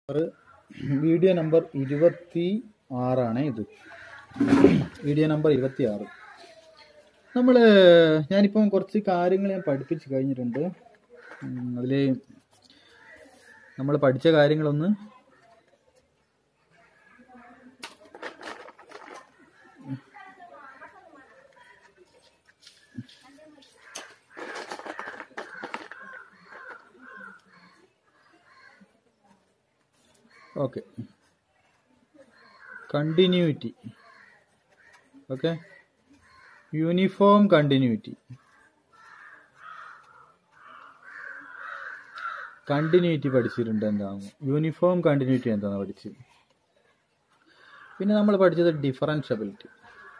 Video number ഇരുപത്തി ആറാണ് ഇത് വീഡിയോ നമ്പർ ഇരുപത്തി ആറ് നമ്മൾ ഞാനിപ്പം കുറച്ച് കാര്യങ്ങൾ ഞാൻ പഠിപ്പിച്ച് കഴിഞ്ഞിട്ടുണ്ട് അതിൽ നമ്മൾ പഠിച്ച കാര്യങ്ങളൊന്ന് okay continuity okay uniform continuity continuity പഠിച്ചിട്ടുണ്ട് എന്താണ് യൂണിഫോം കണ്ടിന്യൂറ്റി എന്താണ് പഠിച്ചത് പിന്നെ നമ്മൾ പഠിച്ചത് ഡിഫറൻഷ്യബിലിറ്റി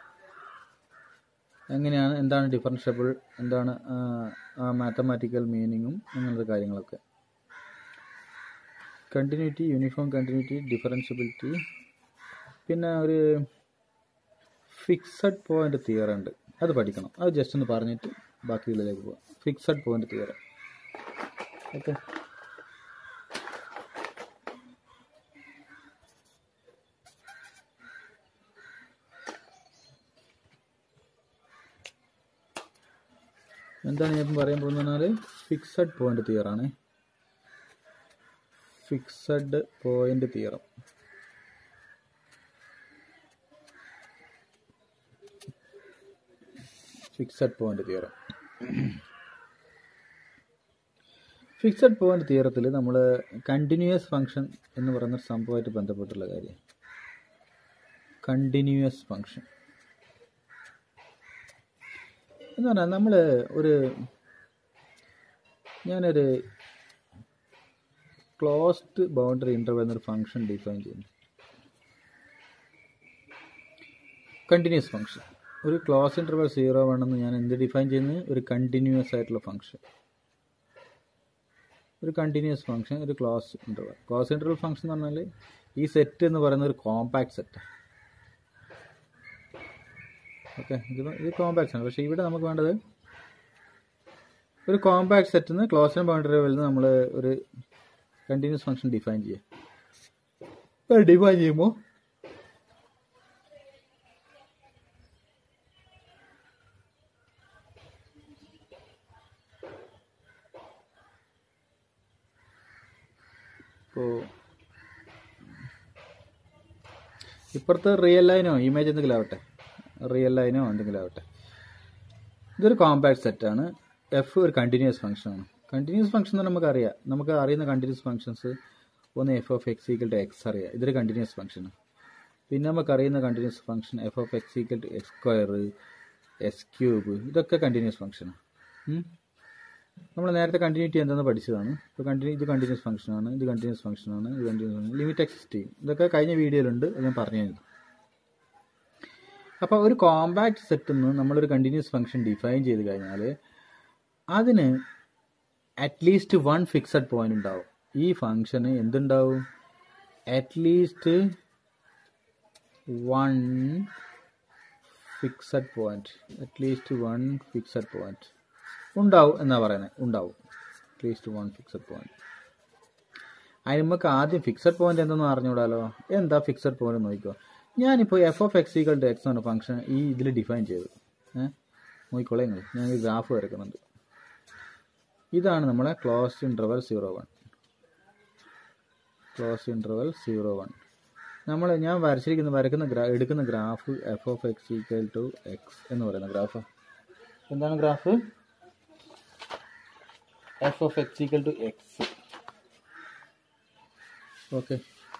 എങ്ങനെയാണ് എന്താണ് ഡിഫറൻഷ്യബിൾ എന്താണ് മാത്തമാറ്റിക്കൽ മീനിങ്ങും അങ്ങനത്തെ കാര്യങ്ങളൊക്കെ കണ്ടിന്യൂറ്റി യൂണിഫോം കണ്ടിന്യൂറ്റി ഡിഫറൻഷ്യബിലിറ്റി പിന്നെ ഒരു ഫിക്സഡ് പോയിന്റ് തിയറി ഉണ്ട് അത് പഠിക്കണം അത് ജസ്റ്റ് ഒന്ന് പറഞ്ഞിട്ട് ബാക്കിയുള്ളതിലേക്ക് പോവാം ഫിക്സഡ് പോയിന്റ് തിയറി ഓക്കെ എന്താണ് ഞാൻ ഇപ്പം പറയാൻ പോകുന്നത് ഫിക്സഡ് പോയിന്റ് തിയറാണ് fixed point theorem fixed point theorem fixed point തിയറത്തിൽ നമ്മൾ കണ്ടിന്യൂസ് ഫങ്ഷൻ എന്ന് പറയുന്ന സംഭവമായിട്ട് ബന്ധപ്പെട്ടുള്ള കാര്യം കണ്ടിന്യൂസ് ഫങ്ഷൻ എന്ന് പറഞ്ഞാൽ നമ്മൾ ഒരു ഞാനൊരു ക്ലോസ്ഡ് ബൗണ്ടറി ഇൻ്റർവൽ എന്നൊരു ഫംഗ്ഷൻ ഡിഫൈൻ ചെയ്യുന്നു കണ്ടിന്യൂസ് ഫംഗ്ഷൻ ഒരു ക്ലോസ് ഇൻ്റർവൽ സീറോ വേണമെന്ന് ഞാൻ എന്ത് ഡിഫൈൻ ചെയ്യുന്നത് ഒരു കണ്ടിന്യൂസ് ആയിട്ടുള്ള ഫംഗ്ഷൻ ഒരു കണ്ടിന്യൂസ് ഫംഗ്ഷൻ ഒരു close interval close interval function എന്ന് പറഞ്ഞാൽ ഈ സെറ്റ് എന്ന് പറയുന്ന ഒരു കോമ്പാക്ട് സെറ്റ് ഓക്കെ ഇത് ഇത് കോമ്പാക്ട്സ് ആണ് പക്ഷേ ഇവിടെ നമുക്ക് വേണ്ടത് ഒരു കോമ്പാക്ട് സെറ്റിൽ നിന്ന് ക്ലോസ് ആൻഡ് ബൗണ്ടറി ലെവലിൽ നിന്ന് നമ്മൾ ഒരു കണ്ടിന്യൂസ് ഫംഗ്ഷൻ ഡിഫൈൻ ചെയ്യുക ഡിഫൈൻ ചെയ്യുമ്പോൾ ഇപ്പോൾ ഇപ്പുറത്ത് റിയൽ ലൈനോ ഇമേജ് എന്തെങ്കിലും ആവട്ടെ റിയൽ ലൈനോ എന്തെങ്കിലും ആവട്ടെ ഇതൊരു കോമ്പാക്ട് സെറ്റാണ് എഫ് ഒരു കണ്ടിന്യൂസ് ഫംഗ്ഷനാണ് കണ്ടിന്യൂസ് ഫംഗ്ഷൻ എന്ന് നമുക്ക് അറിയാം നമുക്ക് അറിയുന്ന കണ്ടിന്യൂസ് ഫംഗ്ഷൻസ് ഒന്ന് f of X equal to x അറിയാം ഇതൊരു കണ്ടിന്യൂസ് ഫംഗ്ഷനാണ് പിന്നെ നമുക്ക് അറിയുന്ന continuous function f of X equal to x square x cube ഇതൊക്കെ കണ്ടിന്യൂസ് ഫംഗ്ഷനാണ് നമ്മൾ നേരത്തെ കണ്ടിന്യൂറ്റി എന്തെന്ന് പഠിച്ചതാണ് ഇപ്പോൾ കണ്ടിന്യൂ ഇത് കണ്ടിന്യൂസ് ഫംഗ്ഷനാണ് ഇത് കണ്ടിന്യൂസ് ഫംഗ്ഷനാണ് ഇത് കണ്ടിന്യൂസ് ലിമിറ്റ് എക്സിസ്റ്റ് ചെയ്യും ഇതൊക്കെ കഴിഞ്ഞ വീഡിയോയിലുണ്ട് അത് ഞാൻ പറഞ്ഞു തരുന്നു അപ്പോൾ ഒരു കോമ്പാക്ട് സെറ്റിൽ നിന്ന് നമ്മളൊരു കണ്ടിന്യൂസ് ഫംഗ്ഷൻ ഡിഫൈൻ ചെയ്ത് കഴിഞ്ഞാൽ അതിന് അറ്റ്ലീസ്റ്റ് വൺ ഫിക്സഡ് പോയിന്റ് ഉണ്ടാവും ഈ ഫംഗ്ഷന് എന്തുണ്ടാവും at least one fixed point at least one fixed point ഉണ്ടാവും എന്നാ പറയുന്നത് ഉണ്ടാവും അറ്റ്ലീസ്റ്റ് വൺ ഫിക്സഡ് പോയിന്റ് അതിന് നമുക്ക് ആദ്യം ഫിക്സഡ് പോയിന്റ് എന്തെന്ന് അറിഞ്ഞുകൂടാലോ എന്താ ഫിക്സഡ് പോയിന്റ് നോക്കിക്കോ ഞാനിപ്പോൾ f of X equal to x എന്ന ഫംഗ്ഷൻ ഈ ഇതിൽ ഡിഫൈൻ ചെയ്തു ഏഹ് നോക്കിക്കോളെ നിങ്ങൾ ഞാൻ ഈ ഗ്രാഫ് വരക്കുന്നുണ്ട് ഇതാണ് നമ്മളെ close interval zero one close interval zero one നമ്മൾ ഞാൻ വരച്ചിരിക്കുന്ന വരക്കുന്ന ഗ്രാ എടുക്കുന്ന graph f of X equal to x എന്ന് പറയുന്ന ഗ്രാഫ് എന്താണ് graph f of X equal to x okay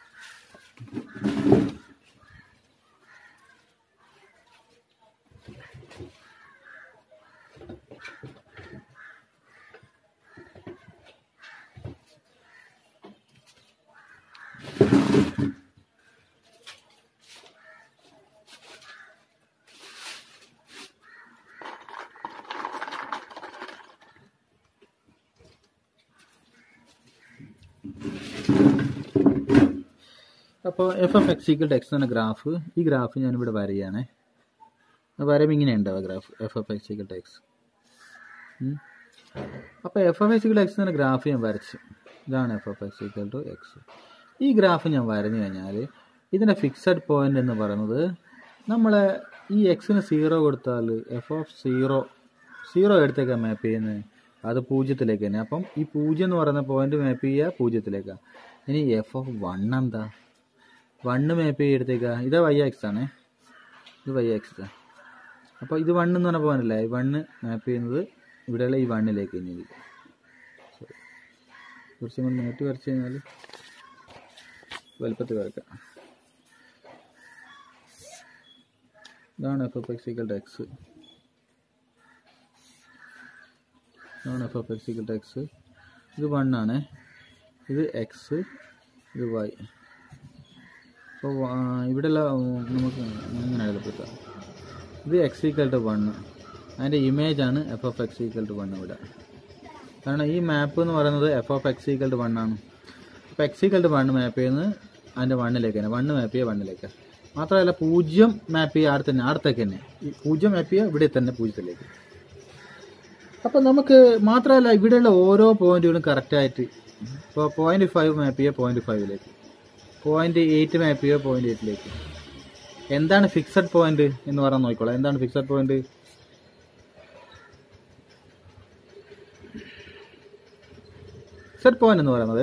അപ്പോൾ f f x equal to x എന്ന ഗ്രാഫ് ഈ ഗ്രാഫ് ഞാനിവിടെ വരയാണ് വരയുമ്പോൾ ഇങ്ങനെ ഉണ്ടാവുക graph f f x equal to x അപ്പോൾ f f x equal x എന്ന ഗ്രാഫ് ഞാൻ വരച്ചു ഇതാണ് f f x equal to x ഈ ഗ്രാഫ് ഞാൻ വരഞ്ഞു കഴിഞ്ഞാൽ ഇതിൻ്റെ ഫിക്സഡ് പോയിന്റ് എന്ന് പറയുന്നത് നമ്മൾ ഈ എക്സിന് സീറോ കൊടുത്താൽ എഫ് ഓഫ് സീറോ സീറോ എടുത്തേക്കാണ് മാപ്പ് ചെയ്യുന്നത് അത് പൂജ്യത്തിലേക്ക് തന്നെ അപ്പം ഈ പൂജ്യം എന്ന് പറയുന്ന പോയിന്റ് മാപ്പ് ചെയ്യുക പൂജ്യത്തിലേക്കാണ് ഇനി എഫ് ഓഫ് വൺ എന്താ വണ്ണ് മാപ്പ് ചെയ്തെടുത്തേക്കാ ഇത് വൈ എക്സ് ആണ് ഇത് വൈ എക്സ് അപ്പോൾ ഇത് വണ്ണ് എന്ന് പറഞ്ഞ പോയിന്റ് അല്ലേ ഈ വണ്ണ് മാപ്പ് ചെയ്യുന്നത് ഇവിടെയുള്ള ഈ വണ്ണിലേക്ക് ഇനി ഇത് Sorry. കുറച്ചും കൂടി നീട്ടി വരച്ച് കഴിഞ്ഞാൽ വലുപ്പത്തിൽ വരക്കാം ഇതാണ് f f x equal to x ഇതാണ് f f x equal to X ഇത് വൺ ആണ് ഇത് എക്സ് ഇത് വൈ അപ്പോൾ ഇവിടെയുള്ള നമുക്ക് ഇങ്ങനെ എഴുതപ്പെടുത്താം ഇത് എക്സ് ഈക്വൽ ടു വണ്ണ് അതിൻ്റെ ഇമേജ് ആണ് f of X equal to one ഇവിടെ കാരണം ഈ മാപ്പ് എന്ന് പറയുന്നത് f of X equal to one ആണ് അപ്പോൾ x equal to one map ചെയ്യുന്നത് അതിൻ്റെ വണ്ണിലേക്ക് തന്നെ വണ്ണ് മാപ്പ് ചെയ്യുക വണ്ണിലേക്ക് മാത്രമല്ല പൂജ്യം മാപ്പ് ചെയ്യുക അവിടെ തന്നെ അടുത്തേക്ക് തന്നെ ഈ പൂജ്യം മാപ്പ് ചെയ്യുക ഇവിടെ തന്നെ പൂജ്യത്തിലേക്ക് അപ്പോൾ നമുക്ക് മാത്രമല്ല ഇവിടെയുള്ള ഓരോ പോയിന്റുകളും കറക്റ്റായിട്ട് ഇപ്പോൾ പോയിന്റ് ഫൈവ് മാപ്പ് ചെയ്യുക പോയിന്റ് ഫൈവിലേക്ക് പോയിന്റ് എയ്റ്റ് മാപ്പ് ചെയ്യുക പോയിന്റ് എയ്റ്റിലേക്ക് എന്താണ് ഫിക്സഡ് പോയിന്റ് എന്ന് പറയാൻ നോക്കിക്കോളാം എന്താണ് ഫിക്സഡ് പോയിന്റ് ഫിക്സഡ് പോയിന്റ് എന്ന് പറയുന്നത്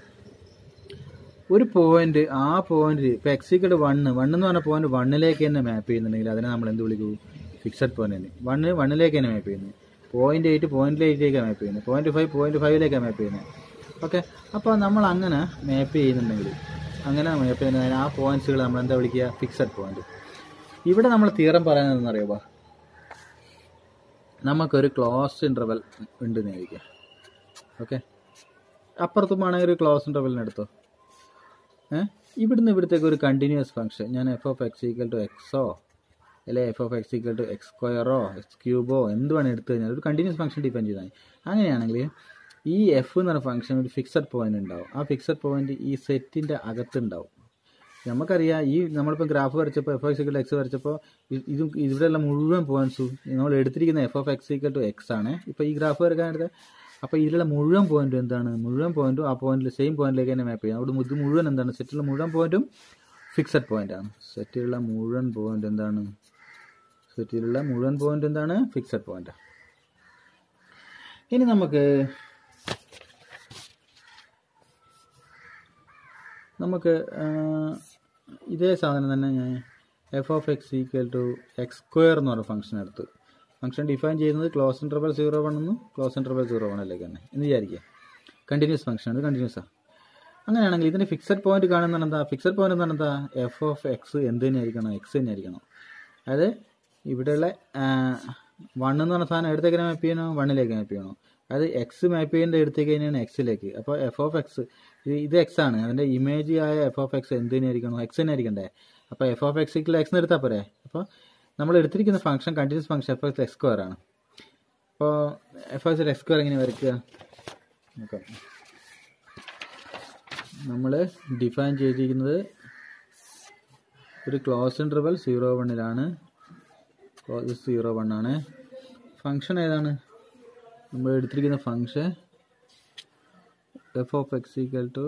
ഒരു പോയിന്റ് ആ പോയിന്റ് ഇപ്പൊ എക്സിക്കഡ് വണ്ണ് വണ്ണ് എന്ന് പറഞ്ഞ പോയിന്റ് വണ്ണിലേക്ക് തന്നെ മാപ്പ് ചെയ്യുന്നുണ്ടെങ്കിൽ അതിനെ നമ്മൾ എന്ത് വിളിക്കൂ ഫിക്സഡ് പോയിന്റ് തന്നെ വണ്ണ് വണ്ണിലേക്ക് തന്നെ മാപ്പ് ചെയ്യുന്നത് പോയിന്റ് എയ്റ്റ് പോയിന്റ് എയ്റ്റിലേക്കാണ് മാപ്പ് ചെയ്യുന്നത് പോയിന്റ് ഫൈവ് പോയിന്റ് ഫൈവിലേക്കാണ് മാപ്പ് ചെയ്യുന്നത് ഓക്കെ അപ്പോൾ നമ്മൾ അങ്ങനെ മാപ്പ് ചെയ്യുന്നുണ്ടെങ്കിൽ അങ്ങനെ മാപ്പ് ചെയ്യുന്നതിന് ആ പോയിന്റ്സുകൾ നമ്മൾ എന്താ വിളിക്കുക ഫിക്സഡ് പോയിന്റ് ഇവിടെ നമ്മൾ തീരം പറയുന്നത് അറിയാമോ നമുക്കൊരു ക്ലോസ് ഇൻ്റർവൽ ഉണ്ട് എന്ന് വിചാരിക്കുക ഓക്കെ അപ്പുറത്തും വേണമെങ്കിൽ ഒരു ക്ലോസ് ഇൻ്റർവെലിന് എടുത്തോ ഏഹ് ഇവിടുന്ന് ഇവിടത്തേക്ക് ഒരു കണ്ടിന്യൂസ് ഫംഗ്ഷൻ ഞാൻ f of X equal to എക്സോ അല്ലെ f of X equal to x സ്ക്വയറോ എക്സ് ക്യൂബോ എന്ത് വേണം എടുത്തു കഴിഞ്ഞാൽ ഒരു കണ്ടിന്യൂസ് ഫംഗ്ഷൻ ഡിപ്പെൻഡ് ചെയ്താൽ അങ്ങനെയാണെങ്കിൽ ഈ എഫ് എന്ന് പറഞ്ഞ ഫംഗ്ഷൻ ഒരു ഫിക്സഡ് പോയിന്റ് ഉണ്ടാവും ആ ഫിക്സഡ് പോയിന്റ് ഈ സെറ്റിൻ്റെ അകത്തുണ്ടാവും നമുക്കറിയാം ഈ നമ്മളിപ്പോൾ ഗ്രാഫ് വരച്ചപ്പോൾ എഫ് എക്സ് ഈക്വൽ എക്സ് വരച്ചപ്പോൾ ഇ- ഇതും ഇവിടെയുള്ള മുഴുവൻ പോയിന്റ്സും നമ്മൾ എടുത്തിരിക്കുന്ന f of X equal to x ആണ് ഇപ്പോൾ ഈ ഗ്രാഫ് വരക്കാൻ എടുത്ത അപ്പോൾ ഇതിലുള്ള മുഴുവൻ പോയിന്റും എന്താണ് മുഴുവൻ പോയിന്റും ആ പോയിന്റിൽ സെയിം പോയിന്റിലേക്ക് തന്നെ മാപ്പ് ചെയ്യും അവിടെ ഇത് മുഴുവൻ എന്താണ് സെറ്റിലുള്ള മുഴുവൻ പോയിന്റും ഫിക്സഡ് പോയിന്റ് ആണ് സെറ്റിലുള്ള മുഴുവൻ പോയിന്റ് എന്താണ് സെറ്റിലുള്ള മുഴുവൻ പോയിന്റ് എന്താണ് ഫിക്സഡ് പോയിന്റ് ഇനി നമുക്ക് നമുക്ക് ആ, ഇതേ സാധനം തന്നെ ഞാൻ f of X equal to x square എന്ന് പറഞ്ഞ ഫംഗ്ഷൻ എടുത്ത് ഫംഗ്ഷൻ ഡിഫൈൻ ചെയ്യുന്നത് ക്ലോസ് ഇൻ്റർവൽ സീറോ വൺ എന്ന് ക്ലോസ് ഇൻ്റർവൽ സീറോ വണ്ണിലേക്ക് തന്നെ എന്ന് വിചാരിക്കുക കണ്ടിന്യൂസ് ഫംഗ്ഷൻ ആണ് കണ്ടിന്യൂസാണ് അങ്ങനെയാണെങ്കിൽ ഇതിന് ഫിക്സഡ് പോയിന്റ് കാണുന്നത് എന്താ ഫിക്സഡ് പോയിന്റ് എന്ന് പറഞ്ഞാൽ എന്താ എഫ് ഓഫ് എക്സ് എന്ത് തന്നെ ആയിരിക്കണം എക്സ് തന്നെ ആയിരിക്കണം അതായത് ഇവിടെയുള്ള വൺ എന്ന് പറഞ്ഞ സാധനം എടുത്തേക്ക് മാപ്പ് ചെയ്യണോ വണ്ണിലേക്ക് മാപ്പ് ചെയ്യണോ അത് എക്സ് മാപ്പ് ചെയ്യേണ്ട എടുത്തേക്ക് തന്നെയാണ് എക്സിലേക്ക് അപ്പോൾ എഫ് ഓഫ് എക്സ് ഇത് എക്സ് ആണ് അതിൻ്റെ ഇമേജ് ആയ എഫ് ഓഫ് എക്സ് എന്ത് തന്നെ ആയിരിക്കണം എക്സ് തന്നെ ആയിരിക്കണ്ടേ അപ്പോൾ എഫ് ഓഫ് എക്സ് എക്സ് എടുത്താൽ പോരെ അപ്പോൾ നമ്മൾ എടുത്തിരിക്കുന്ന function continuous function f x x square ആണ് അപ്പോൾ എഫ് എക്സ് എക്സ് സ്ക്വയർ എങ്ങനെ വരയ്ക്കുക നോക്കാം നമ്മൾ ഡിഫൈൻ ചെയ്തിരിക്കുന്നത് ഒരു ക്ലോസ് ഇൻ്റർവൽ സീറോ വണ്ണിലാണ് സീറോ വൺ ആണ് ഫംഗ്ഷൻ ഏതാണ് നമ്മൾ എടുത്തിരിക്കുന്ന function f of X equal to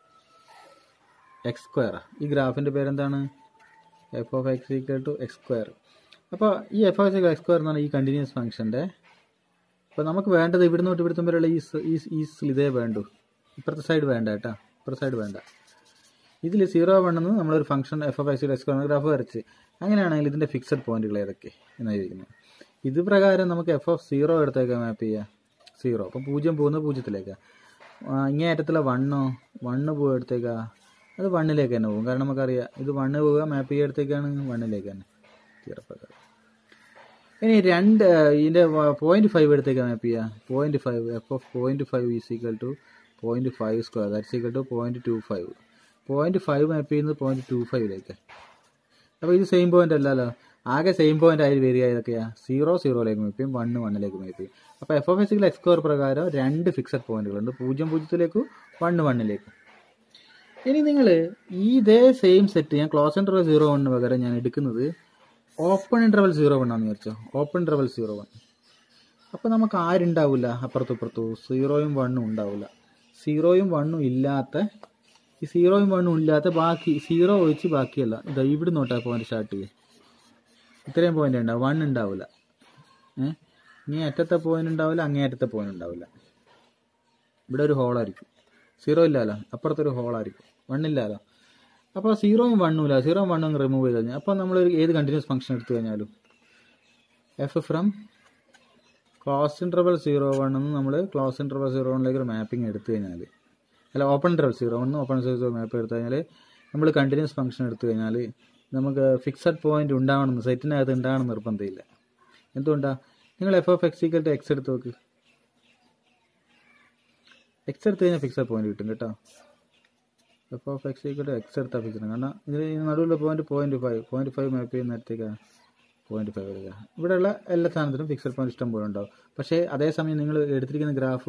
x square ഈ ഗ്രാഫിൻ്റെ പേരെന്താണ് f of X equal to x square അപ്പോൾ ഈ f of X x square എന്ന് പറഞ്ഞാൽ ഈ കണ്ടിന്യൂസ് ഫംഗ്ഷൻ്റെ അപ്പോൾ നമുക്ക് വേണ്ടത് ഇവിടുന്ന് തൊട്ട് ഇവിടുത്തും വരെയുള്ള ഈ സ്- ഈ ഈ സ് ഇതേ വേണ്ടു ഇപ്പുറത്തെ സൈഡ് വേണ്ട കേട്ടോ ഇപ്പുറത്തെ സൈഡ് വേണ്ട ഇതിൽ സീറോ വണ്ണെന്ന് നമ്മളൊരു function f of X x graph വരച്ച് അങ്ങനെയാണെങ്കിൽ ഇതിൻ്റെ ഫിക്സഡ് പോയിന്റുകൾ ഏതൊക്കെ എന്നായിരിക്കുന്നത് ഇത് പ്രകാരം നമുക്ക് എഫ് ഓഫ് സീറോ എടുത്തേക്ക് മാപ്പ് ചെയ്യുക സീറോ അപ്പം പൂജ്യം പോകുന്നത് പൂജ്യത്തിലേക്കാണ് ഇങ്ങേ അറ്റത്തുള്ള വണ്ണോ വണ്ണ് പോകുക എടുത്തേക്കാ അത് വണ്ണിലേക്ക് തന്നെ പോകും കാരണം നമുക്കറിയാം ഇത് വണ്ണ് പോവുക മാപ്പ് ചെയ്യുന്നിടത്തേക്കാണ് വണ്ണിലേക്ക് തന്നെ തീർപ്പക്കാരം ഇനി രണ്ട് ഇതിൻ്റെ പോയിന്റ് ഫൈവ് എടുത്തേക്ക് മാപ്പ് ചെയ്യുക point five f of point five is equal to point five square that's equal to point two five point five map ചെയ്യുന്നത് പോയിന്റ് ടു ഫൈവിലേക്ക് അപ്പോൾ ഇത് സെയിം പോയിന്റ് അല്ലല്ലോ ആകെ സെയിം പോയിന്റ് ആയി വരിക ഏതൊക്കെയാ സീറോ സീറോയിലേക്ക് മാപ്പ് ചെയ്യും വണ്ണ് വണ്ണിലേക്ക് മാപ്പ് ചെയ്യും അപ്പോൾ എഫ് ഓഫ് എക്സിൽ എക്സ് സ്ക്വയർ പ്രകാരം രണ്ട് ഫിക്സഡ് പോയിന്റുകളുണ്ട് പൂജ്യം പൂജ്യത്തിലേക്കും വണ്ണ് വണ്ണിലേക്കും ഇനി നിങ്ങൾ ഈ ഇതേ സെയിം സെറ്റ് ഞാൻ ക്ലോസ് ഇൻ്റർവൽ സീറോ വണ്ണിന് പകരം ഞാൻ എടുക്കുന്നത് ഓപ്പൺ ഇൻ്റർവൽ സീറോ വൺ ആണെന്ന് വിചാരിച്ചോ ഓപ്പൺ ഇൻ്റർവൽ സീറോ വൺ അപ്പോൾ നമുക്ക് ആരുണ്ടാവില്ല അപ്പുറത്തും ഇപ്പുറത്തും സീറോയും വണ്ണും ഉണ്ടാവില്ല സീറോയും വണ്ണും ഇല്ലാത്ത ഈ സീറോയും വണ്ണും ഇല്ലാത്ത ബാക്കി സീറോ ഒഴിച്ച് ബാക്കിയല്ല ഇതാ ഇവിടെ നോട്ടാ പോയിന്റ് സ്റ്റാർട്ട് ചെയ്യുക ഇത്രയും പോയിന്റ് ഉണ്ടാവും വൺ ഉണ്ടാവില്ല ഏഹ് ഇനി അറ്റത്തെ പോയിന്റ് ഉണ്ടാവില്ല അങ്ങേ അറ്റത്തെ പോയിന്റ് ഉണ്ടാവില്ല ഇവിടെ ഒരു ഹോളായിരിക്കും സീറോ ഇല്ലല്ലോ അപ്പുറത്തൊരു ഹോളായിരിക്കും വൺ ഇല്ലല്ലോ അപ്പോൾ സീറോയും വണ്ണും ഇല്ല സീറോയും വണ്ണും റിമൂവ് ചെയ്ത് കഴിഞ്ഞാൽ അപ്പോൾ നമ്മൾ ഏത് കണ്ടിന്യൂസ് ഫംഗ്ഷൻ എടുത്തു കഴിഞ്ഞാലും f from close interval zero one എന്ന് നമ്മൾ ക്ലോസ് ഇൻ്റർവൽ സീറോ വണ്ണിലേക്ക് ഒരു മാപ്പിംഗ് എടുത്തു കഴിഞ്ഞാൽ അല്ല open interval zero one open zero map എടുത്തു കഴിഞ്ഞാൽ നമ്മൾ കണ്ടിന്യൂസ് ഫംഗ്ഷൻ എടുത്തു കഴിഞ്ഞാൽ നമുക്ക് ഫിക്സഡ് പോയിന്റ് ഉണ്ടാവണം സെറ്റിനകത്ത് ഉണ്ടാവണം നിർബന്ധമില്ല എന്തുകൊണ്ടാണ് നിങ്ങൾ f of X equal to x എടുത്ത് നോക്ക് എക്സ് എടുത്ത് കഴിഞ്ഞാൽ ഫിക്സഡ് പോയിന്റ് കിട്ടും കേട്ടോ f of X equal to x എടുത്താൽ ഫിക്സഡ് കാരണം ഇതിൽ നടുവിലുള്ള point point five point five map ചെയ്യുന്ന നേരത്തേക്കാണ് പോയിന്റ് ഫൈവ് വരിക ഇവിടെയുള്ള എല്ലാ സാധനത്തിനും ഫിക്സഡ് പോയിന്റ് ഇഷ്ടം പോലെ ഉണ്ടാവും പക്ഷേ അതേസമയം നിങ്ങൾ എടുത്തിരിക്കുന്ന graph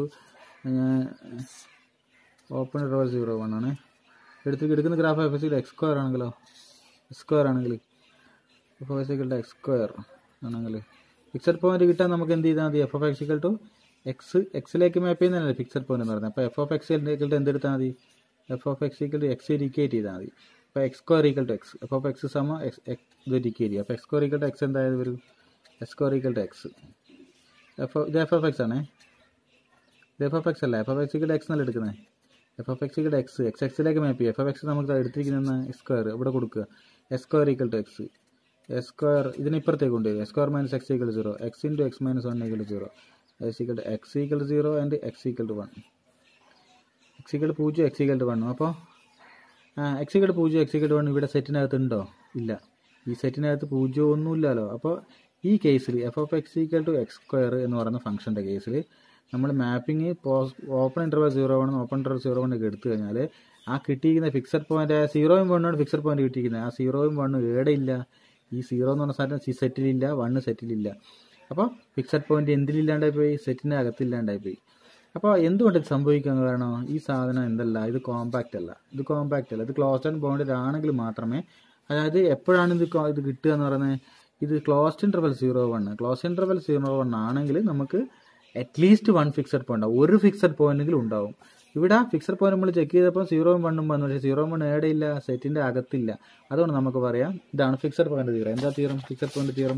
open roll zero one ആണ് എടുത്ത് എടുക്കുന്ന graph f s x square ആണെങ്കിലോ സ്ക്വയർ ആണെങ്കിൽ f F x equal x square ആണെങ്കിൽ ഫിക്സഡ് പോയിന്റ് കിട്ടാൻ നമുക്ക് എന്ത് ചെയ്താൽ മതി f of x equal to x എക്സിലേക്ക് മാപ്പ് ചെയ്യുന്നതല്ലേ ഫിക്സഡ് പോയിന്റ് എന്ന് പറയുന്നത് അപ്പോൾ എഫ് ഓഫ് എക്സ് എന്തെടുത്താൽ മതി f of X equal to x ഡിക്കേറ്റ് ചെയ്താൽ മതി അപ്പോൾ x square equal to x f of x സമ എക്സ് ഇത് ഡിക്കേറ്റ് ചെയ്യുക അപ്പോൾ x square equal to x എന്തായത് വരും x square equal to x f ഇത് എഫ് ഓഫ് എക്സ് ആണേ ഇത് എഫ് ഓഫ് എക്സ് അല്ല f of X equal x എന്നല്ല എടുക്കുന്നത് f of X equal x x എക്സിലേക്ക് മാപ്പ് ചെയ്യുക എഫ് ഓഫ് എക്സ് നമുക്ക് എടുത്തിരിക്കുന്ന എക്സ് സ്ക്വയർ ഇവിടെ കൊടുക്കുക x square equal to x x square ഇതിന് ഇപ്പുറത്തേക്ക് കൊണ്ടുവരിക x square minus x equal zero x into x minus one equal zero x equal to x equal zero and x equal to one x equal പൂജ്യം x equal to one അപ്പോൾ x equal പൂജ്യം x equal to one ഇവിടെ സെറ്റിനകത്ത് ഉണ്ടോ ഇല്ല ഈ സെറ്റിനകത്ത് പൂജ്യം ഒന്നുമില്ലല്ലോ അപ്പോൾ ഈ കേസിൽ f of X equal to x square എന്ന് പറയുന്ന ഫംഗ്ഷൻ്റെ കേസിൽ നമ്മൾ മാപ്പിംഗ് പോസ് open interval zero one open interval zero one ഒക്കെ എടുത്തു കഴിഞ്ഞാൽ ആ കിട്ടിയിരിക്കുന്ന ഫിക്സഡ് പോയിന്റ് സീറോയും വണ്ണാണ് ഫിക്സഡ് പോയിന്റ് കിട്ടിയിരിക്കുന്നത് ആ സീറോയും വണ്ണും ഏടെ ഇല്ല ഈ സീറോ എന്ന് പറഞ്ഞ സാധനം സി സെറ്റിലില്ല വണ്ണ് സെറ്റിലില്ല അപ്പോൾ ഫിക്സഡ് പോയിന്റ് എന്തിലില്ലാണ്ടായി പോയി സെറ്റിൻ്റെ അകത്തില്ലാണ്ടായി പോയി അപ്പോൾ എന്തുകൊണ്ട് ഇത് സംഭവിക്കാൻ കാരണം ഈ സാധനം എന്തല്ല ഇത് കോമ്പാക്റ്റ് അല്ല ഇത് കോമ്പാക്റ്റ് അല്ല ഇത് ക്ലോസ്ഡ് ആൻഡ് ബൗണ്ടഡ് ആണെങ്കിൽ മാത്രമേ അതായത് എപ്പോഴാണ് ഇത് co- ഇത് കിട്ടുക എന്ന് പറയുന്നത് ഇത് closed interval zero one closed interval zero one ആണെങ്കിൽ നമുക്ക് അറ്റ്ലീസ്റ്റ് വൺ ഫിക്സഡ് പോയിന്റ് ഒരു ഫിക്സഡ് പോയിന്റെങ്കിലും ഉണ്ടാവും ഇവിടെ ഫിക്സഡ് പോയിന്റ് നമ്മൾ ചെക്ക് ചെയ്തപ്പോൾ സീറോയും വണ്ണും വന്നു പക്ഷേ സീറോ വൺ ഏടെയില്ല സെറ്റിന്റെ അകത്തില്ല അതുകൊണ്ട് നമുക്ക് പറയാം ഇതാണ് ഫിക്സഡ് പോയിന്റ് തീരം എന്താ തീരം ഫിക്സഡ് പോയിന്റ് തീരം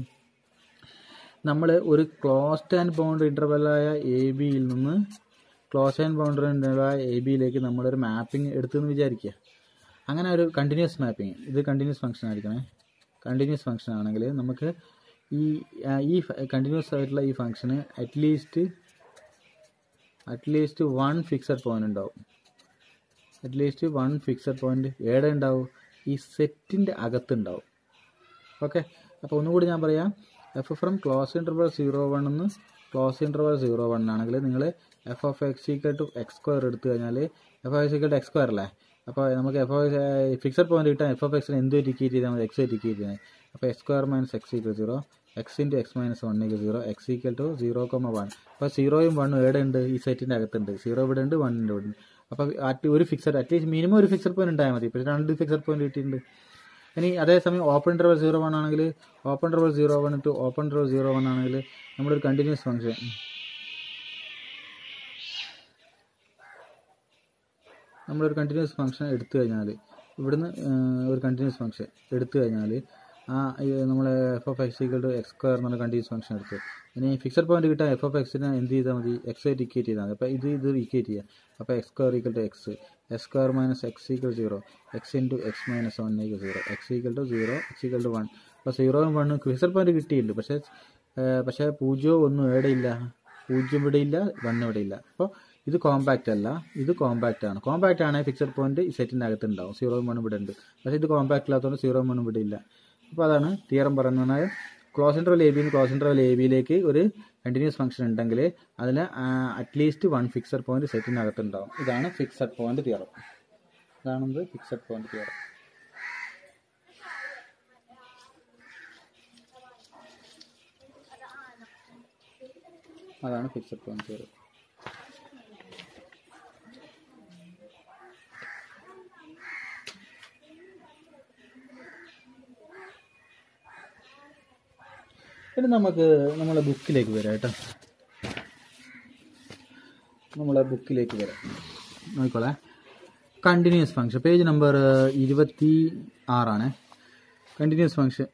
നമ്മൾ ഒരു ക്ലോസ്ഡ് ആൻഡ് ബൗണ്ടറി ഇൻ്റർവെല്ലായ എ ബിയിൽ നിന്ന് ക്ലോസ് ആൻഡ് ബൗണ്ടറി ഇൻ്റർവെല്ലായ എ ബിയിലേക്ക് നമ്മളൊരു മാപ്പിംഗ് എടുത്തെന്ന് വിചാരിക്കുക അങ്ങനെ ഒരു കണ്ടിന്യൂസ് മാപ്പിംഗ് ഇത് കണ്ടിന്യൂസ് ഫംഗ്ഷൻ ആയിരിക്കണേ കണ്ടിന്യൂസ് ഫംഗ്ഷൻ ആണെങ്കിൽ നമുക്ക് ഈ ആ, ഈ കണ്ടിന്യൂസ് ആയിട്ടുള്ള ഈ ഫംഗ്ഷന് at least at least one fixed point ഉണ്ടാവും അറ്റ്ലീസ്റ്റ് വൺ ഫിക്സഡ് പോയിന്റ് ഏടെ ഉണ്ടാവും ഈ സെറ്റിൻ്റെ അകത്തുണ്ടാവും ഓക്കെ അപ്പോൾ ഒന്നുകൂടി ഞാൻ പറയാം f from close interval zero one എന്ന് ക്ലോസ് ഇൻ്റർവൽ സീറോ വൺ ആണെങ്കിൽ നിങ്ങൾ f of X equal to x square എടുത്തു കഴിഞ്ഞാൽ f of X equal to x square അല്ലേ അപ്പോൾ നമുക്ക് എഫ് ഓഫ് ഫിക്സഡ് പോയിന്റ് കിട്ടാൻ എഫ് ഓഫ് എക്സിന് എന്ത് ഡിക്കേറ്റ് ചെയ്താൽ മതി എക്സ് ഡിക്കേറ്റ് ചെയ്യുന്നത് അപ്പോൾ x square minus x equal zero x into x minus one equal zero x equal to zero comma one അപ്പോൾ സീറോയും വണ്ണും എവിടെ ഉണ്ട് ഈ സെറ്റിൻ്റെ അകത്തുണ്ട് സീറോ ഇവിടെ ഉണ്ട് വണ്ണിൻ്റെ ഇവിടെ ഉണ്ട് അപ്പോൾ അറ്റ് ഒരു ഫിക്സഡ് അറ്റ്ലീസ്റ്റ് മിനിമം ഒരു ഫിക്സഡ് പോയിന്റ് ഉണ്ടായാൽ മതി ഇപ്പോൾ രണ്ട് ഫിക്സഡ് പോയിന്റ് കിട്ടിയിട്ടുണ്ട് ഇനി അതേസമയം ഓപ്പൺ ഇൻ്റർവൽ സീറോ വൺ ആണെങ്കിൽ open interval zero one to open interval zero one ആണെങ്കിൽ നമ്മളൊരു കണ്ടിന്യൂസ് ഫംഗ്ഷൻ നമ്മളൊരു കണ്ടിന്യൂസ് ഫംഗ്ഷൻ എടുത്തു കഴിഞ്ഞാൽ ഇവിടുന്ന് ഏഹ്, ഒരു കണ്ടിന്യൂസ് ഫംഗ്ഷൻ എടുത്തു കഴിഞ്ഞാൽ ആ നമ്മൾ f of X equal to x square എന്നുള്ള കണ്ടിന്യൂസ് ഫംഗ്ഷൻ എടുത്തു ഇനി ഫിക്സഡ് പോയിന്റ് കിട്ടാൻ എഫ് ഓഫ് എക്സിനെ എന്ത് ചെയ്താൽ മതി എക്സ് ഡിക്കേറ്റ് ചെയ്താൽ മതി അപ്പോൾ ഇത് ഇത് ഡിക്കേറ്റ് ചെയ്യുക അപ്പോൾ x square equal to x x square minus x equal zero x into x minus one equal zero x equal to zero x equal to one അപ്പോൾ സീറോയും വണ്ണും ഫിക്സഡ് പോയിന്റ് കിട്ടിയില്ല പക്ഷേ ഏഹ്, പക്ഷേ പൂജ്യവും ഒന്നും എവിടെയില്ല പൂജ്യം ഇവിടെ ഇല്ല വൺ ഇവിടെ ഇല്ല അപ്പോൾ ഇത് കോമ്പാക്റ്റ് അല്ല ഇത് കോമ്പാക്റ്റ് ആണ് കോമ്പാക്റ്റ് ആണെങ്കിൽ ഫിക്സഡ് പോയിന്റ് ഈ സെറ്റിൻ്റെ അകത്ത് ഉണ്ടാവും സീറോ വൺ ഇവിടെ ഉണ്ട് പക്ഷേ ഇത് കോമ്പാക്റ്റ് ഇല്ലാത്തതുകൊണ്ട് സീറോ വൺ ഇവിടെ ഇല്ല അപ്പോൾ അതാണ് തിയറം പറയുന്നത് ക്ലോസ് ഇൻ്റർവൽ എ ബിന്ന് ക്ലോസ് ഇൻ്റർവൽ എ ബിയിലേക്ക് ഒരു കണ്ടിന്യൂസ് ഫംഗ്ഷൻ ഉണ്ടെങ്കിൽ അതിൽ അറ്റ്ലീസ്റ്റ് വൺ ഫിക്സഡ് പോയിന്റ് സെറ്റിനകത്ത് ഉണ്ടാവും ഇതാണ് ഫിക്സഡ് പോയിന്റ് തിയറം ഇതാണെന്ത് ഫിക്സഡ് പോയിന്റ് തിയറം അതാണ് ഫിക്സഡ് പോയിന്റ് തിയറം ഇനി നമുക്ക് നമ്മളെ ബുക്കിലേക്ക് വരാം കേട്ടോ നമ്മളെ ബുക്കിലേക്ക് വരാം നോക്കിക്കോളെ കണ്ടിന്യൂസ് ഫംഗ്ഷൻ പേജ് നമ്പർ ഇരുപത്തി ആറാണ് continuous function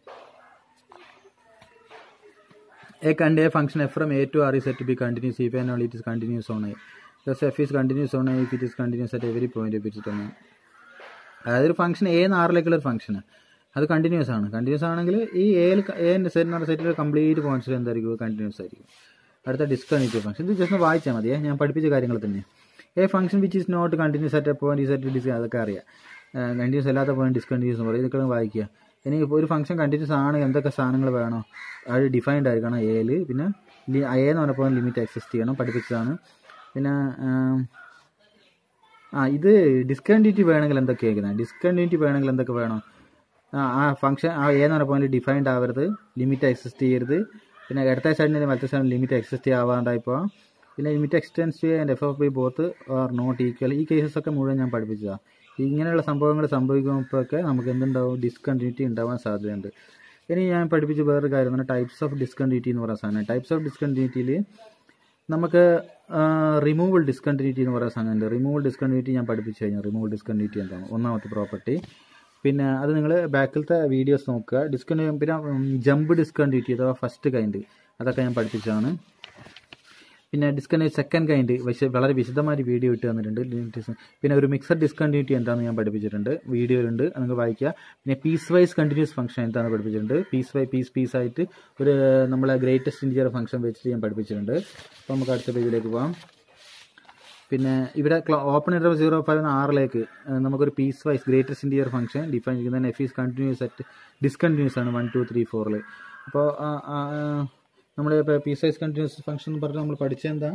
A and a function f from a to r is said to be continuous if and only it is continuous on a. Thus f is continuous on a if it is continuous at every point of its domain. അതായത് ഒരു function A എന്ന് ആറിലേക്കുള്ള ഒരു function അത് continuous ആണ് continuous ആണെങ്കിൽ ഈ എയിൽ a set സെറ്റിൽ കംപ്ലീറ്റ് പോയിന്റ്സിൽ എന്തായിരിക്കും കണ്ടിന്യൂസ് ആയിരിക്കും അടുത്ത ഡിസ്കണ്ടിന്യൂ ഫംഗ്ഷൻ ഇത് ജസ്റ്റ് ഒന്ന് വായിച്ചാൽ മതിയേ ഞാൻ പഠിപ്പിച്ച കാര്യങ്ങൾ തന്നെ a function which is not continuous at a point is at this അതൊക്കെ അറിയാം കണ്ടിന്യൂസ് അല്ലാത്ത പോയിന്റ് ഡിസ്കണ്ടിന്യൂസ് എന്ന് പറയും ഇതൊക്കെ വായിക്കുക ഇനി ഇപ്പോൾ ഒരു ഫംഗ്ഷൻ കണ്ടിന്യൂസ് ആണ് എന്തൊക്കെ സാധനങ്ങൾ വേണോ അത് ഡിഫൈൻഡ് ആയിരിക്കണം എയിൽ പിന്നെ എ എന്ന് പറഞ്ഞ പോയിന്റ് ലിമിറ്റ് എക്സിസ്റ്റ് ചെയ്യണം പഠിപ്പിച്ചതാണ് പിന്നെ ആം, ആ ഇത് ഡിസ്കണ്ടിന്യൂറ്റി വേണമെങ്കിൽ എന്തൊക്കെ കേൾക്കുന്നത് ഡിസ്കണ്ടിന്യൂറ്റി വേണമെങ്കിൽ എന്തൊക്കെ വേണം ആ ആ ഫംഗ്ഷൻ ആ എ എന്ന് പറഞ്ഞ പോയിന്റ് ഡിഫൈൻഡ് ആവരുത് ലിമിറ്റ് എക്സിസ്റ്റ് ചെയ്യരുത് പിന്നെ ഇടത്തെ സൈഡിന് വലത്തെ സൈഡിൽ ലിമിറ്റ് എക്സിസ്റ്റ് ആവാണ്ടായിപ്പോൾ പിന്നെ ലിമിറ്റ് എക്സ്റ്റെൻസ് ചെയ്യുക and f of b both are not equal ഈ കേസസ് ഒക്കെ മുഴുവൻ ഞാൻ പഠിപ്പിച്ചതാണ് ഇങ്ങനെയുള്ള സംഭവങ്ങൾ സംഭവിക്കുമ്പോഴൊക്കെ നമുക്ക് എന്തുണ്ടാവും ഡിസ്കണ്ടിന്യൂറ്റി ഉണ്ടാവാൻ സാധ്യതയുണ്ട് ഇനി ഞാൻ പഠിപ്പിച്ച വേറൊരു കാര്യം എന്ന് ടൈപ്സ് ഓഫ് ഡിസ്കണ്ടിന്യൂറ്റി എന്ന് പറയുന്ന സാധനം ടൈപ്സ് ഓഫ് ഡിസ്കണ്ടിന്യൂറ്റിയിൽ നമുക്ക് റിമൂവൽ ഡിസ്കണ്ടിന്യൂറ്റി എന്ന് പറയുന്ന സാധനമുണ്ട് റിമൂവൽ ഡിസ്കണ്ടിന്യൂറ്റി ഞാൻ പഠിപ്പിച്ചു കഴിഞ്ഞാൽ റിമൂവൽ ഡിസ്കണ്ടിന്യൂറ്റി എന്താണ് ഒന്നാമത്തെ പ്രോപ്പർട്ടി പിന്നെ അത് നിങ്ങൾ ബാക്കിലത്തെ വീഡിയോസ് നോക്കുക ഡിസ്കണ്ടിന്യൂ പിന്നെ ജമ്പ് ഡിസ്കണ്ടിന്യൂറ്റി അഥവാ ഫസ്റ്റ് കൈൻഡ് അതൊക്കെ ഞാൻ പഠിപ്പിച്ചതാണ് പിന്നെ ഡിസ്കണ്ടിന്യൂ സെക്കൻഡ് കൈൻഡ് പക്ഷേ വളരെ വിശദമായിട്ട് വീഡിയോ ഇട്ട് തന്നിട്ടുണ്ട് ഡിസ്- പിന്നെ ഒരു മിക്സഡ് ഡിസ്കണ്ടിന്യൂറ്റി എന്താണെന്ന് ഞാൻ പഠിപ്പിച്ചിട്ടുണ്ട് വീഡിയോയിലുണ്ട് അത് നിങ്ങൾക്ക് വായിക്കുക പിന്നെ പീസ് വൈസ് കണ്ടിന്യൂസ് ഫംഗ്ഷൻ എന്താണെന്ന് പഠിപ്പിച്ചിട്ടുണ്ട് പീസ് വൈ പീസ് പീസ് ആയിട്ട് ഒരു നമ്മളെ ഗ്രേറ്റസ്റ്റ് ഇൻഡിയർ ഫംഗ്ഷൻ വെച്ചിട്ട് ഞാൻ പഠിപ്പിച്ചിട്ടുണ്ട് അപ്പോൾ നമുക്ക് അടുത്ത പേജിലേക്ക് പോകാം പിന്നെ ഇവിടെ ഓപ്പൺ ഇൻ്റർവൽ സീറോ ഫൈവ് എന്ന ആറിലേക്ക് ഏഹ്, നമുക്കൊരു piecewise greatest integer function define ചെയ്യുന്ന f is continuous at discontinuous ആണ് വൺ ടു ത്രീ ഫോറിൽ അപ്പോൾ നമ്മൾ പീസ് വൈസ് കണ്ടിന്യൂസ് ഫംഗ്ഷൻ എന്ന് പറഞ്ഞാൽ നമ്മൾ പഠിച്ചത് എന്താ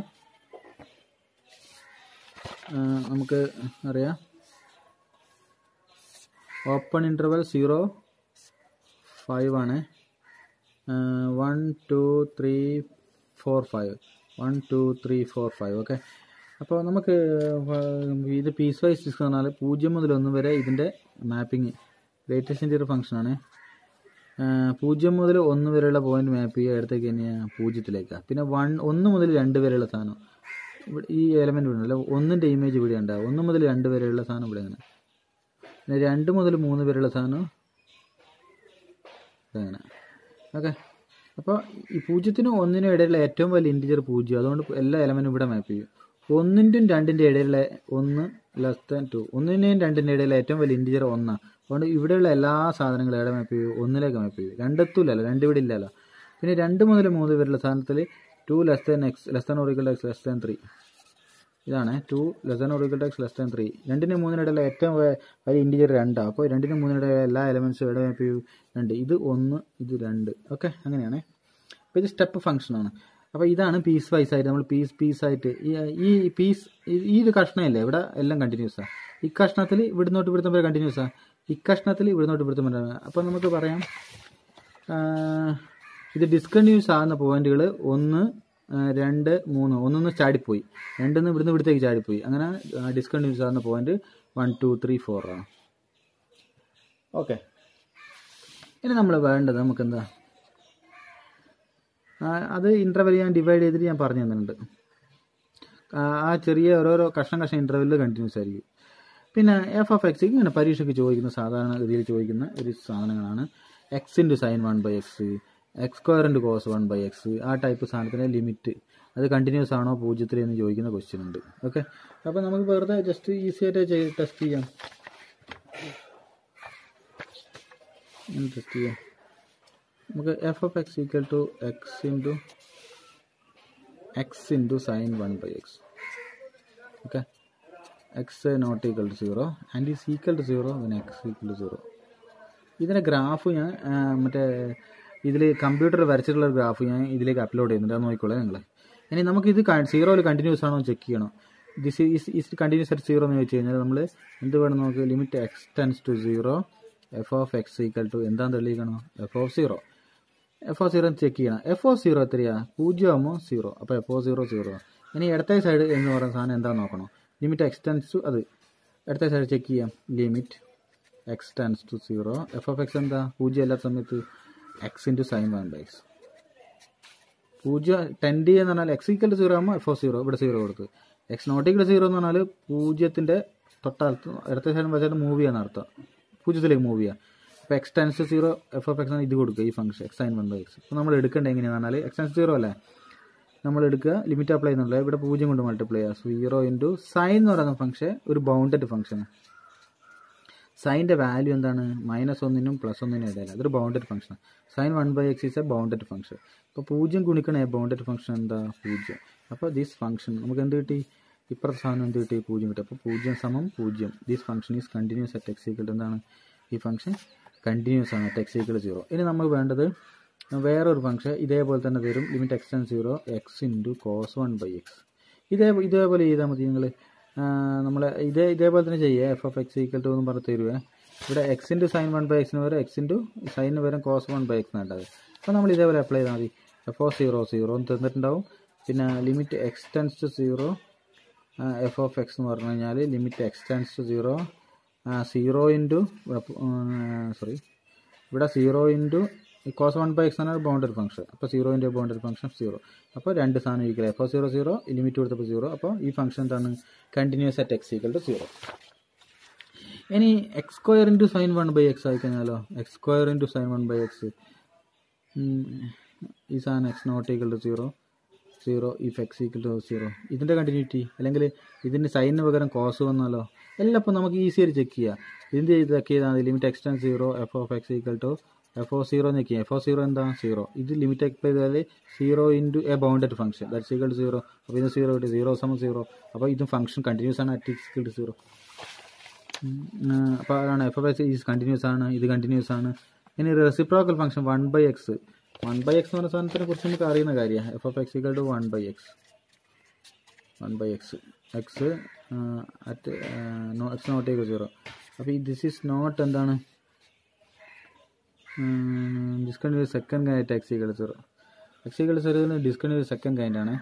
ആ, നമുക്ക് അറിയാം ഓപ്പൺ ഇൻ്റർവൽ സീറോ ഫൈവ് ആണ് one two three four five one two three four five okay അപ്പോൾ നമുക്ക് വ- ഇത് പീസ് വൈസ് ഡിസ്ക് പറഞ്ഞാൽ പൂജ്യം മുതൽ ഒന്ന് വരെ ഇതിൻ്റെ മാപ്പിംഗ് ഗ്രേറ്റസ്റ്റ് ഇൻറ്റീരിയർ ഫംഗ്ഷനാണ് പൂജ്യം മുതൽ ഒന്ന് വരെയുള്ള പോയിന്റ് മാപ്പ് ചെയ്യുക അടുത്തേക്ക് തന്നെയാണ് പൂജ്യത്തിലേക്കാണ് പിന്നെ വൺ ഒന്ന് മുതൽ രണ്ട് വരെയുള്ള സാധനം ഇവിടെ ഈ എലമെൻറ്റ് ഇവിടെ അല്ല ഒന്നിൻ്റെ ഇമേജ് ഇവിടെ ഉണ്ടാവും ഒന്ന് മുതൽ രണ്ട് വരെയുള്ള സാധനം ഇവിടെ അങ്ങനെ പിന്നെ രണ്ട് മുതൽ മൂന്ന് വരെയുള്ള സാധനം ഇതങ്ങനെ ഓക്കെ അപ്പോൾ ഈ പൂജ്യത്തിനും ഒന്നിനും ഇടയിലുള്ള ഏറ്റവും വലിയ ഇൻറ്റിജർ പൂജ്യം അതുകൊണ്ട് എല്ലാ എലമെൻറ്റും ഇവിടെ മാപ്പ് ചെയ്യും ഒന്നിൻ്റെയും രണ്ടിൻ്റെ ഇടയിലുള്ള ഒന്ന് ലെസ് ദാൻ ടു ഒന്നിൻ്റെയും രണ്ടിൻ്റെ ഇടയിലെ ഏറ്റവും വലിയ ഇൻറ്റിജർ ഒന്നാണ് അതുകൊണ്ട് ഇവിടെയുള്ള എല്ലാ സാധനങ്ങളും എവിടെ മാപ്പ് ചെയ്യും ഒന്നിലേക്ക് മാപ്പ് ചെയ്യും രണ്ടെത്തൂലല്ലോ രണ്ട് ഇവിടെ ഇല്ലല്ലോ പിന്നെ രണ്ട് മുതൽ മൂന്ന് വരെയുള്ള സാധനത്തിൽ two less than x less than or equal x less than three ഇതാണ് two less than or equal x less than three രണ്ടിന് മൂന്നിനിടയിലുള്ള ഏറ്റവും വ- വലിയ ഇൻറ്റിജർ രണ്ടാണ് അപ്പോൾ രണ്ടിന് മൂന്നിനിടയിലെ എല്ലാ എലമെൻസും എവിടെ മാപ്പ് ചെയ്യും രണ്ട് ഇത് ഒന്ന് ഇത് രണ്ട് ഓക്കെ അങ്ങനെയാണ് അപ്പോൾ ഇത് സ്റ്റെപ്പ് ഫംഗ്ഷനാണ് അപ്പോൾ ഇതാണ് പീസ് വൈസ് ആയിട്ട് നമ്മൾ പീസ് പീസ് ആയിട്ട് ഈ ഈ പീസ് ഈ ഒരു കഷ്ണമില്ലേ ഇവിടെ എല്ലാം കണ്ടിന്യൂസാണ് ഈ കഷ്ണത്തിൽ ഇവിടുന്നോട്ട് ഇവിടുത്തെ വരെ കണ്ടിന്യൂസാണ് ഈ കഷ്ണത്തിൽ ഇവിടുന്നോട്ട് ഇവിടുത്തെ വരെ അപ്പോൾ നമുക്ക് പറയാം ആ, ഇത് ഡിസ്കണ്ടിന്യൂസ് ആകുന്ന പോയിന്റുകൾ ഒന്ന് ആ, രണ്ട് മൂന്ന് ഒന്നൊന്ന് ചാടിപ്പോയി രണ്ടിന്ന് ഇവിടുന്ന് ഇവിടത്തേക്ക് ചാടിപ്പോയി അങ്ങനെ ഡിസ്കണ്ടിന്യൂസ് ആകുന്ന point one two three four ആണ് ഓക്കെ ഇനി നമ്മൾ വേണ്ടത് നമുക്ക് എന്താ അത് ഇൻ്റർവെൽ ഞാൻ ഡിവൈഡ് ചെയ്തിട്ട് ഞാൻ പറഞ്ഞു തന്നിട്ടുണ്ട് ആ ആ ചെറിയ ഓരോരോ കഷ്ണം കഷ്ണം ഇൻ്റർവെല്ലിൽ കണ്ടിന്യൂസ് ആയിരിക്കും പിന്നെ എഫ് ഓഫ് എക്സ് ഇങ്ങനെ പരീക്ഷയ്ക്ക് ചോദിക്കുന്ന സാധാരണ രീതിയിൽ ചോദിക്കുന്ന ഒരു സാധനങ്ങളാണ് x into sine one by x x square into cos one by x ആ ടൈപ്പ് സാധനത്തിൻ്റെ ലിമിറ്റ് അത് കണ്ടിന്യൂസ് ആണോ പൂജ്യത്തിൽ എന്ന് ചോദിക്കുന്ന ക്വസ്റ്റ്യൻ ഉണ്ട് ഓക്കെ അപ്പോൾ നമുക്ക് വെറുതെ ജസ്റ്റ് ഈസി ആയിട്ട് ചെയ്ത് ടെസ്റ്റ് ചെയ്യാം ടെസ്റ്റ് ചെയ്യാം നമുക്ക് f of X equal to x into x into sine one by x okay x not equal to zero and is equal to zero then x equal to zero ഇതിൻ്റെ graph ഞാൻ ആ, മറ്റേ ഇതിൽ computer വരച്ചിട്ടുള്ള ഒരു graph ഞാൻ ഇതിലേക്ക് upload ചെയ്യുന്നുണ്ട് അത് നോക്കിക്കോളെ നിങ്ങൾ ഇനി നമുക്ക് ഇത് സീറോയിൽ കണ്ടിന്യൂസ് ആണോ ചെക്ക് ചെയ്യണം this is is continuous at zero എന്ന് ചോദിച്ചു കഴിഞ്ഞാൽ നമ്മൾ എന്ത് വേണം നമുക്ക് limit x tends to zero f of X equal to എന്താന്ന് തെളിയിക്കണം f of zero f of zero check ചെയ്യണം എഫ് ഒ സീറോ എത്രയാ പൂജ്യമാകുമ്പോൾ സീറോ അപ്പോൾ എഫ് ഒ സീറോ സീറോ ഇനി ഇടത്തെ സൈഡ് എന്ന് പറയുന്ന സാധനം എന്താണെന്ന് നോക്കണം ലിമിറ്റ് എക്സ്റ്റെൻസ് ടു അത് ഇടത്തെ സൈഡ് ചെക്ക് ചെയ്യാം limit x tends to zero f of x എന്താ പൂജ്യം അല്ലാത്ത സമയത്ത് x into sine one by x പൂജ്യം ടെൻ ഡി എന്ന് പറഞ്ഞാൽ എക്സ് ഈക്വൽ ടു സീറോ ആകുമ്പോൾ എഫ് ഒ സീറോ ഇവിടെ സീറോ കൊടുത്ത് എക്സ് നോട്ട് ഈക്വൽ സീറോ എന്ന് പറഞ്ഞാൽ പൂജ്യത്തിൻ്റെ തൊട്ടടുത്ത് ഇടത്തെ സൈഡും വലത്തെ സൈഡും മൂവ് ചെയ്യാന്ന് അർത്ഥം പൂജ്യത്തിലേക്ക് മൂവ് ചെയ്യുക അപ്പോൾ x tends zero f of x ആണ് ഇത് കൊടുക്കുക ഈ function x sine one by x അപ്പോൾ നമ്മൾ എടുക്കേണ്ടത് എങ്ങനെയാണെന്ന് പറഞ്ഞാൽ എക്സ് ടെൻസ് സീറോ അല്ലേ നമ്മൾ എടുക്കുക ലിമിറ്റ് അപ്ലൈ ചെയ്യുന്നുള്ളത് ഇവിടെ പൂജ്യം കൊണ്ട് മൾട്ടിപ്ലൈ ചെയ്യുക സീറോ ഇൻറ്റു സൈൻ എന്ന് പറയുന്ന ഫംഗ്ഷൻ ഒരു ബൗണ്ടഡ് ഫംഗ്ഷൻ സൈൻ്റെ വാല്യൂ എന്താണ് മൈനസ് ഒന്നിനും പ്ലസ് ഒന്നിനും ഇടയില്ല അതൊരു bounded function sine one by x is a bounded function അപ്പോൾ പൂജ്യം ഗുണിക്കണേ ബൗണ്ടഡ് ഫംഗ്ഷൻ എന്താ പൂജ്യം അപ്പോൾ ദിസ് ഫംഗ്ഷൻ നമുക്ക് എന്ത് കിട്ടി ഇപ്പുറത്തെ സാധനം എന്ത് കിട്ടി പൂജ്യം കിട്ടി അപ്പോൾ പൂജ്യം സമം പൂജ്യം this function is continuous at x equal എന്താണ് ഈ ഫംഗ്ഷൻ കണ്ടിന്യൂസ് ആണ് അറ്റ് എക്സ് ഈക്വൽ സീറോ ഇനി നമുക്ക് വേണ്ടത് വേറൊരു ഫംഗ്ഷൻ ഇതേപോലെ തന്നെ തരും limit x tend zero x into cos one by x ഇതേ ഇതേപോലെ ചെയ്താൽ മതി നിങ്ങൾ നമ്മൾ ഇതേ ഇതേപോലെ തന്നെ ചെയ്യുക f of X equal to എന്ന് പറഞ്ഞ് തരുവേ ഇവിടെ x into sine one by എക്സിന് വരെ എക്സ് ഇൻറ്റു സൈനിന് വരെ കോസ് വൺ ബൈ എക്സ് വേണ്ടത് അപ്പോൾ നമ്മൾ ഇതേപോലെ അപ്ലൈ ചെയ്താൽ മതി എഫ് ഓ സീറോ സീറോ എന്ന് തന്നിട്ടുണ്ടാവും പിന്നെ limit x tends to zero f of x എന്ന് പറഞ്ഞു കഴിഞ്ഞാൽ limit x tends to zero zero into sorry ഇവിടെ zero into cos one by x ആണ് ബൗണ്ടറി ഫംഗ്ഷൻ അപ്പോൾ zero into boundary function zero അപ്പോൾ രണ്ട് സാധനം equal f zero zero limit കൊടുത്തപ്പോൾ സീറോ അപ്പോൾ ഈ ഫംഗ്ഷൻ എന്താണ് continuous at x equal to zero ഇനി x square into sine one by x ആയി കഴിഞ്ഞാലോ X square into sine one by x ഈ സാധനം x not equal to zero zero if x equal to zero ഇതിൻ്റെ continuity അല്ലെങ്കിൽ ഇതിൻ്റെ സൈനിന് പകരം cos വന്നാലോ എല്ലാം ഇപ്പോൾ നമുക്ക് ഈസി ആയിട്ട് ചെക്ക് ചെയ്യാം ഇതിൻ്റെ ചെക്ക് ചെയ്താൽ മതി limit x tend zero f of X equal to f of zero ഞെക്കി എഫ് ഒ സീറോ എന്താ സീറോ ഇത് ലിമിറ്റ് അപ്ലൈ ചെയ്താൽ zero into a bounded function that's equal to zero അപ്പോൾ ഇത് സീറോ കിട്ടി സീറോ സമം സീറോ അപ്പോൾ ഇതും ഫംഗ്ഷൻ കണ്ടിന്യൂസ് ആണ് അറ്റ് ഈക്വൽ ടു സീറോ അപ്പോൾ അതാണ് f f x is continuous ആണ് ഇത് കണ്ടിന്യൂസ് ആണ് ഇനി reciprocal function one by x one by X എന്ന് പറഞ്ഞ സാധനത്തിനെ കുറിച്ച് നമുക്ക് അറിയുന്ന കാര്യമാണ് f f x equal to one by x one by x x at x not equal zero അപ്പോൾ ഈ ദിസ് ഈസ് നോട്ട് എന്താണ് discontinuous second kind x equal zero x equal സീറോന് ഡിസ്കണ്ടിന്യൂസ് സെക്കൻഡ് കൈൻഡ് ആണ്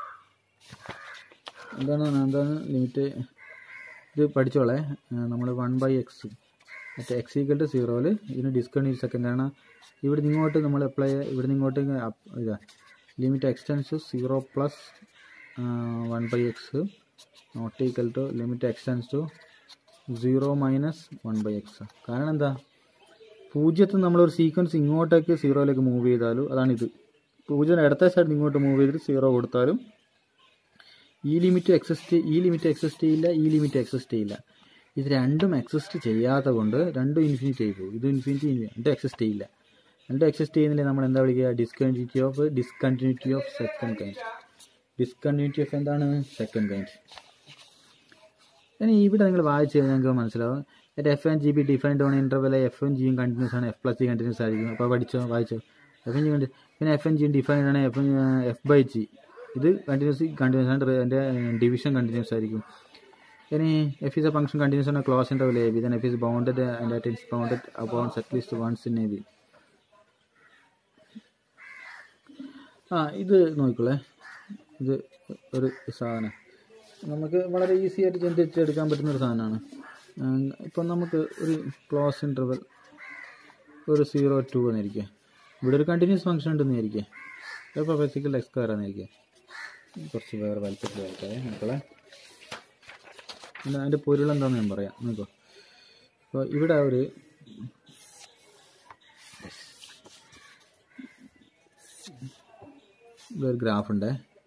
എന്താണ് എന്താണ് limit ഇത് പഠിച്ചോളെ നമ്മൾ വൺ ബൈ എക്സ് മറ്റേ എക്സ് ഈക്വൽ ടു സീറോയിൽ ഇതിന് ഡിസ്കണ്ടിന്യൂസ് സെക്കൻഡ് ആണ് ഇവിടെ നിന്ന് ഇങ്ങോട്ട് നമ്മൾ അപ്ലൈ ഇവിടെ നിന്ന് ഇങ്ങോട്ട് ഇതാ limit x tends zero plus one by x not equal to limit x tends to zero minus one by x കാരണം എന്താ പൂജ്യത്തിൽ നമ്മളൊരു സീക്വൻസ് ഇങ്ങോട്ടേക്ക് സീറോയിലേക്ക് മൂവ് ചെയ്താലും അതാണിത് പൂജ്യം ഇടത്തെ സൈഡിൽ ഇങ്ങോട്ട് മൂവ് ചെയ്തിട്ട് സീറോ കൊടുത്താലും ഈ ലിമിറ്റ് എക്സിസ്റ്റ് ഈ ലിമിറ്റ് എക്സിസ്റ്റ് ചെയ്യില്ല ഈ ലിമിറ്റ് എക്സിസ്റ്റ് ചെയ്യില്ല ഇത് രണ്ടും എക്സിസ്റ്റ് ചെയ്യാത്ത കൊണ്ട് രണ്ടും ഇൻഫിനിറ്റി ആയി പോകും ഇത് ഇൻഫിനിറ്റി രണ്ടും എക്സിസ്റ്റ് ചെയ്യില്ല രണ്ടും എക്സിസ്റ്റ് ചെയ്യുന്നില്ല നമ്മൾ എന്താ വിളിക്കുക discontinuity of discontinuity of second kind discontinuity of എന്താണ് സെക്കൻഡ് കൈൻഡ് ഇനി ഇവിടെ നിങ്ങൾ വായിച്ച് കഴിഞ്ഞാൽ നിങ്ങൾക്ക് മനസ്സിലാവും f and g be defined on interval f and ജിയും കണ്ടിന്യൂസ് ആണ് എഫ് പ്ലസ് ജി കണ്ടിന്യൂസ് ആയിരിക്കും അപ്പോൾ പഠിച്ചോ വായിച്ചോ എഫ് എൻ ജി കണ്ടി പിന്നെ എഫ് എൻ ജി ഡിഫൈൻഡ് ആണ് എഫ് എഫ് ബൈ ജി ഇത് കണ്ടിന്യൂസ് കണ്ടിന്യൂസ് ആണ് എൻ്റെ ഡിവിഷൻ കണ്ടിന്യൂസ് ആയിരിക്കും ഇനി f is a function continuous ആണ് close interval a b then f is bounded and at its bounded upon at least once in a b ആ ഇത് നോക്കിക്കോളേ ഇത് ഒരു സാധനം നമുക്ക് വളരെ ഈസി ആയിട്ട് ചിന്തിച്ചെടുക്കാൻ പറ്റുന്ന ഒരു സാധനമാണ് ഇപ്പം നമുക്ക് ഒരു ക്ലോസ് ഇൻ്റർവൽ ഒരു സീറോ ടു എന്നിരിക്കുക ഇവിടെ ഒരു കണ്ടിന്യൂസ് ഫംഗ്ഷൻ ഉണ്ടെന്ന് വിചാരിക്കുക ഇപ്പോൾ ബേസിക്കൽ എക്സ് സ്ക്വയർ എന്നിരിക്കുക കുറച്ച് വേറെ വലിപ്പത്തിൽ വരട്ടെ മക്കളെ പിന്നെ അതിൻ്റെ പൊരുൾ എന്താണെന്ന് ഞാൻ പറയാം നോക്കോ അപ്പോൾ ഇവിടെ ഒരു ഇവിടെ ഒരു ഗ്രാഫ് ഉണ്ട്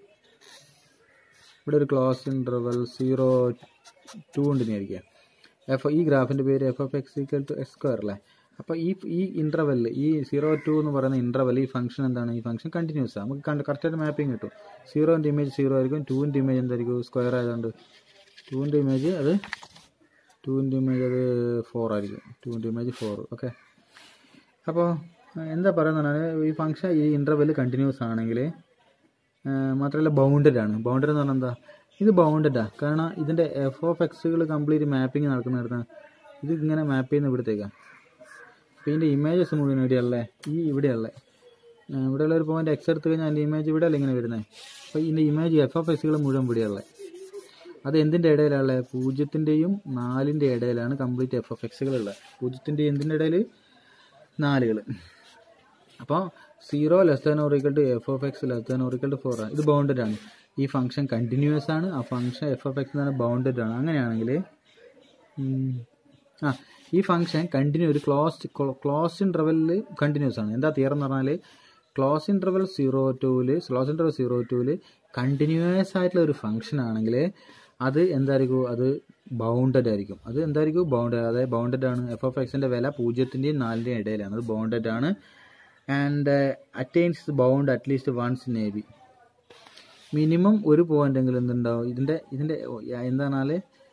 ഇവിടെ ഒരു ക്ലോസ് ഇൻ്റർവൽ സീറോ ടു ഉണ്ടെന്ന് വിചാരിക്കുക എഫ് ഈ ഗ്രാഫിൻ്റെ പേര് f f x equal to x square അല്ലേ അപ്പോൾ ഈ ഈ ഇൻ്റർവെല്ലിൽ ഈ സീറോ ടു എന്ന് പറയുന്ന ഇൻ്റർവെൽ ഈ ഫംഗ്ഷൻ എന്താണ് ഈ ഫംഗ്ഷൻ കണ്ടിന്യൂസ് നമുക്ക് കണ്ട് കറക്റ്റായിട്ട് മാപ്പിംഗ് കിട്ടും സീറോൻ്റെ ഇമേജ് സീറോ ആയിരിക്കും ടുവിൻ്റെ ഇമേജ് എന്തായിരിക്കും സ്ക്വയർ ആയതുകൊണ്ട് ടുവിൻ്റെ ഇമേജ് അത് ടുവിൻ്റെ ഇമേജ് അത് ഫോർ ആയിരിക്കും ടുവിൻ്റെ ഇമേജ് ഫോർ ഓക്കെ അപ്പോൾ എന്താ പറയുന്നത് ഈ ഫംഗ്ഷൻ ഈ ഇൻ്റർവെൽ കണ്ടിന്യൂസ് ആണെങ്കിൽ മാത്രമല്ല ബൗണ്ടഡ് ആണ് ബൗണ്ടഡ് എന്ന് പറഞ്ഞാൽ എന്താ ഇത് ബൗണ്ടഡാണ് കാരണം ഇതിൻ്റെ എഫ് ഓഫ് എക്സുകൾ കംപ്ലീറ്റ് മാപ്പിംഗ് നടക്കുന്നിടത്താണ് ഇത് ഇങ്ങനെ മാപ്പ് ചെയ്യുന്ന ഇവിടത്തേക്കാണ് അപ്പോൾ ഇതിൻ്റെ ഇമേജസ് മുഴുവൻ ഇവിടെയല്ലേ ഈ ഇവിടെയല്ലേ ഇവിടെയുള്ള ഒരു പോയിന്റ് എക്സ് എടുത്തു കഴിഞ്ഞാൽ അതിൻ്റെ ഇമേജ് ഇവിടെയല്ല ഇങ്ങനെ വരുന്നത് അപ്പോൾ ഇതിൻ്റെ ഇമേജ് എഫ് ഓഫ് എക്സുകൾ മുഴുവൻ ഇവിടെയല്ലേ അത് എന്തിൻ്റെ ഇടയിലാണ് പൂജ്യത്തിൻ്റെയും നാലിൻ്റെ ഇടയിലാണ് കംപ്ലീറ്റ് എഫ് എഫ് എക്സുകൾ ഉള്ളത് പൂജ്യത്തിൻ്റെ എന്തിൻ്റെ ഇടയിൽ നാലുകൾ അപ്പോൾ zero less than or equal to f of x less than or equal to four ആണ് ഇത് ബൗണ്ടഡ് ആണ് ഈ ഫംഗ്ഷൻ കണ്ടിന്യൂസ് ആണ് ആ ഫംഗ്ഷൻ എഫ് ഓഫ് എക്സ് എന്ന് ബൗണ്ടഡ് ആണ് അങ്ങനെയാണെങ്കിൽ ഉം. ആ ഈ ഫംഗ്ഷൻ കണ്ടിന്യൂ ഒരു ക്ലോസ് ക്ലോസ് ഇൻ്റർവെല്ലിൽ കണ്ടിന്യൂസ് ആണ് എന്താ തിയറം എന്ന് പറഞ്ഞാൽ ക്ലോസ് ഇൻ്റർവെൽ സീറോ ടൂവിൽ ക്ലോസ് ഇൻ്റർവെൽ സീറോ ടൂവിൽ കണ്ടിന്യൂസ് ആയിട്ടുള്ള ഒരു ഫംഗ്ഷൻ ആണെങ്കിൽ അത് എന്തായിരിക്കും അത് ബൗണ്ടഡ് ആയിരിക്കും അത് എന്തായിരിക്കും ബൗണ്ടഡ് അതായത് ബൗണ്ടഡ് ആണ് എഫ് ഓഫ് എക്സിൻ്റെ വില പൂജ്യത്തിൻ്റെയും നാലിൻ്റെയും ഇടയിലാണ് അത് ബൗണ്ടഡ് ആണ് and attains bound at least once in a b minimum ഒരു പോയിന്റ് എങ്കിലും എന്തുണ്ടാവും ഇതിൻ്റെ ഇതിൻ്റെ എന്താണാൽ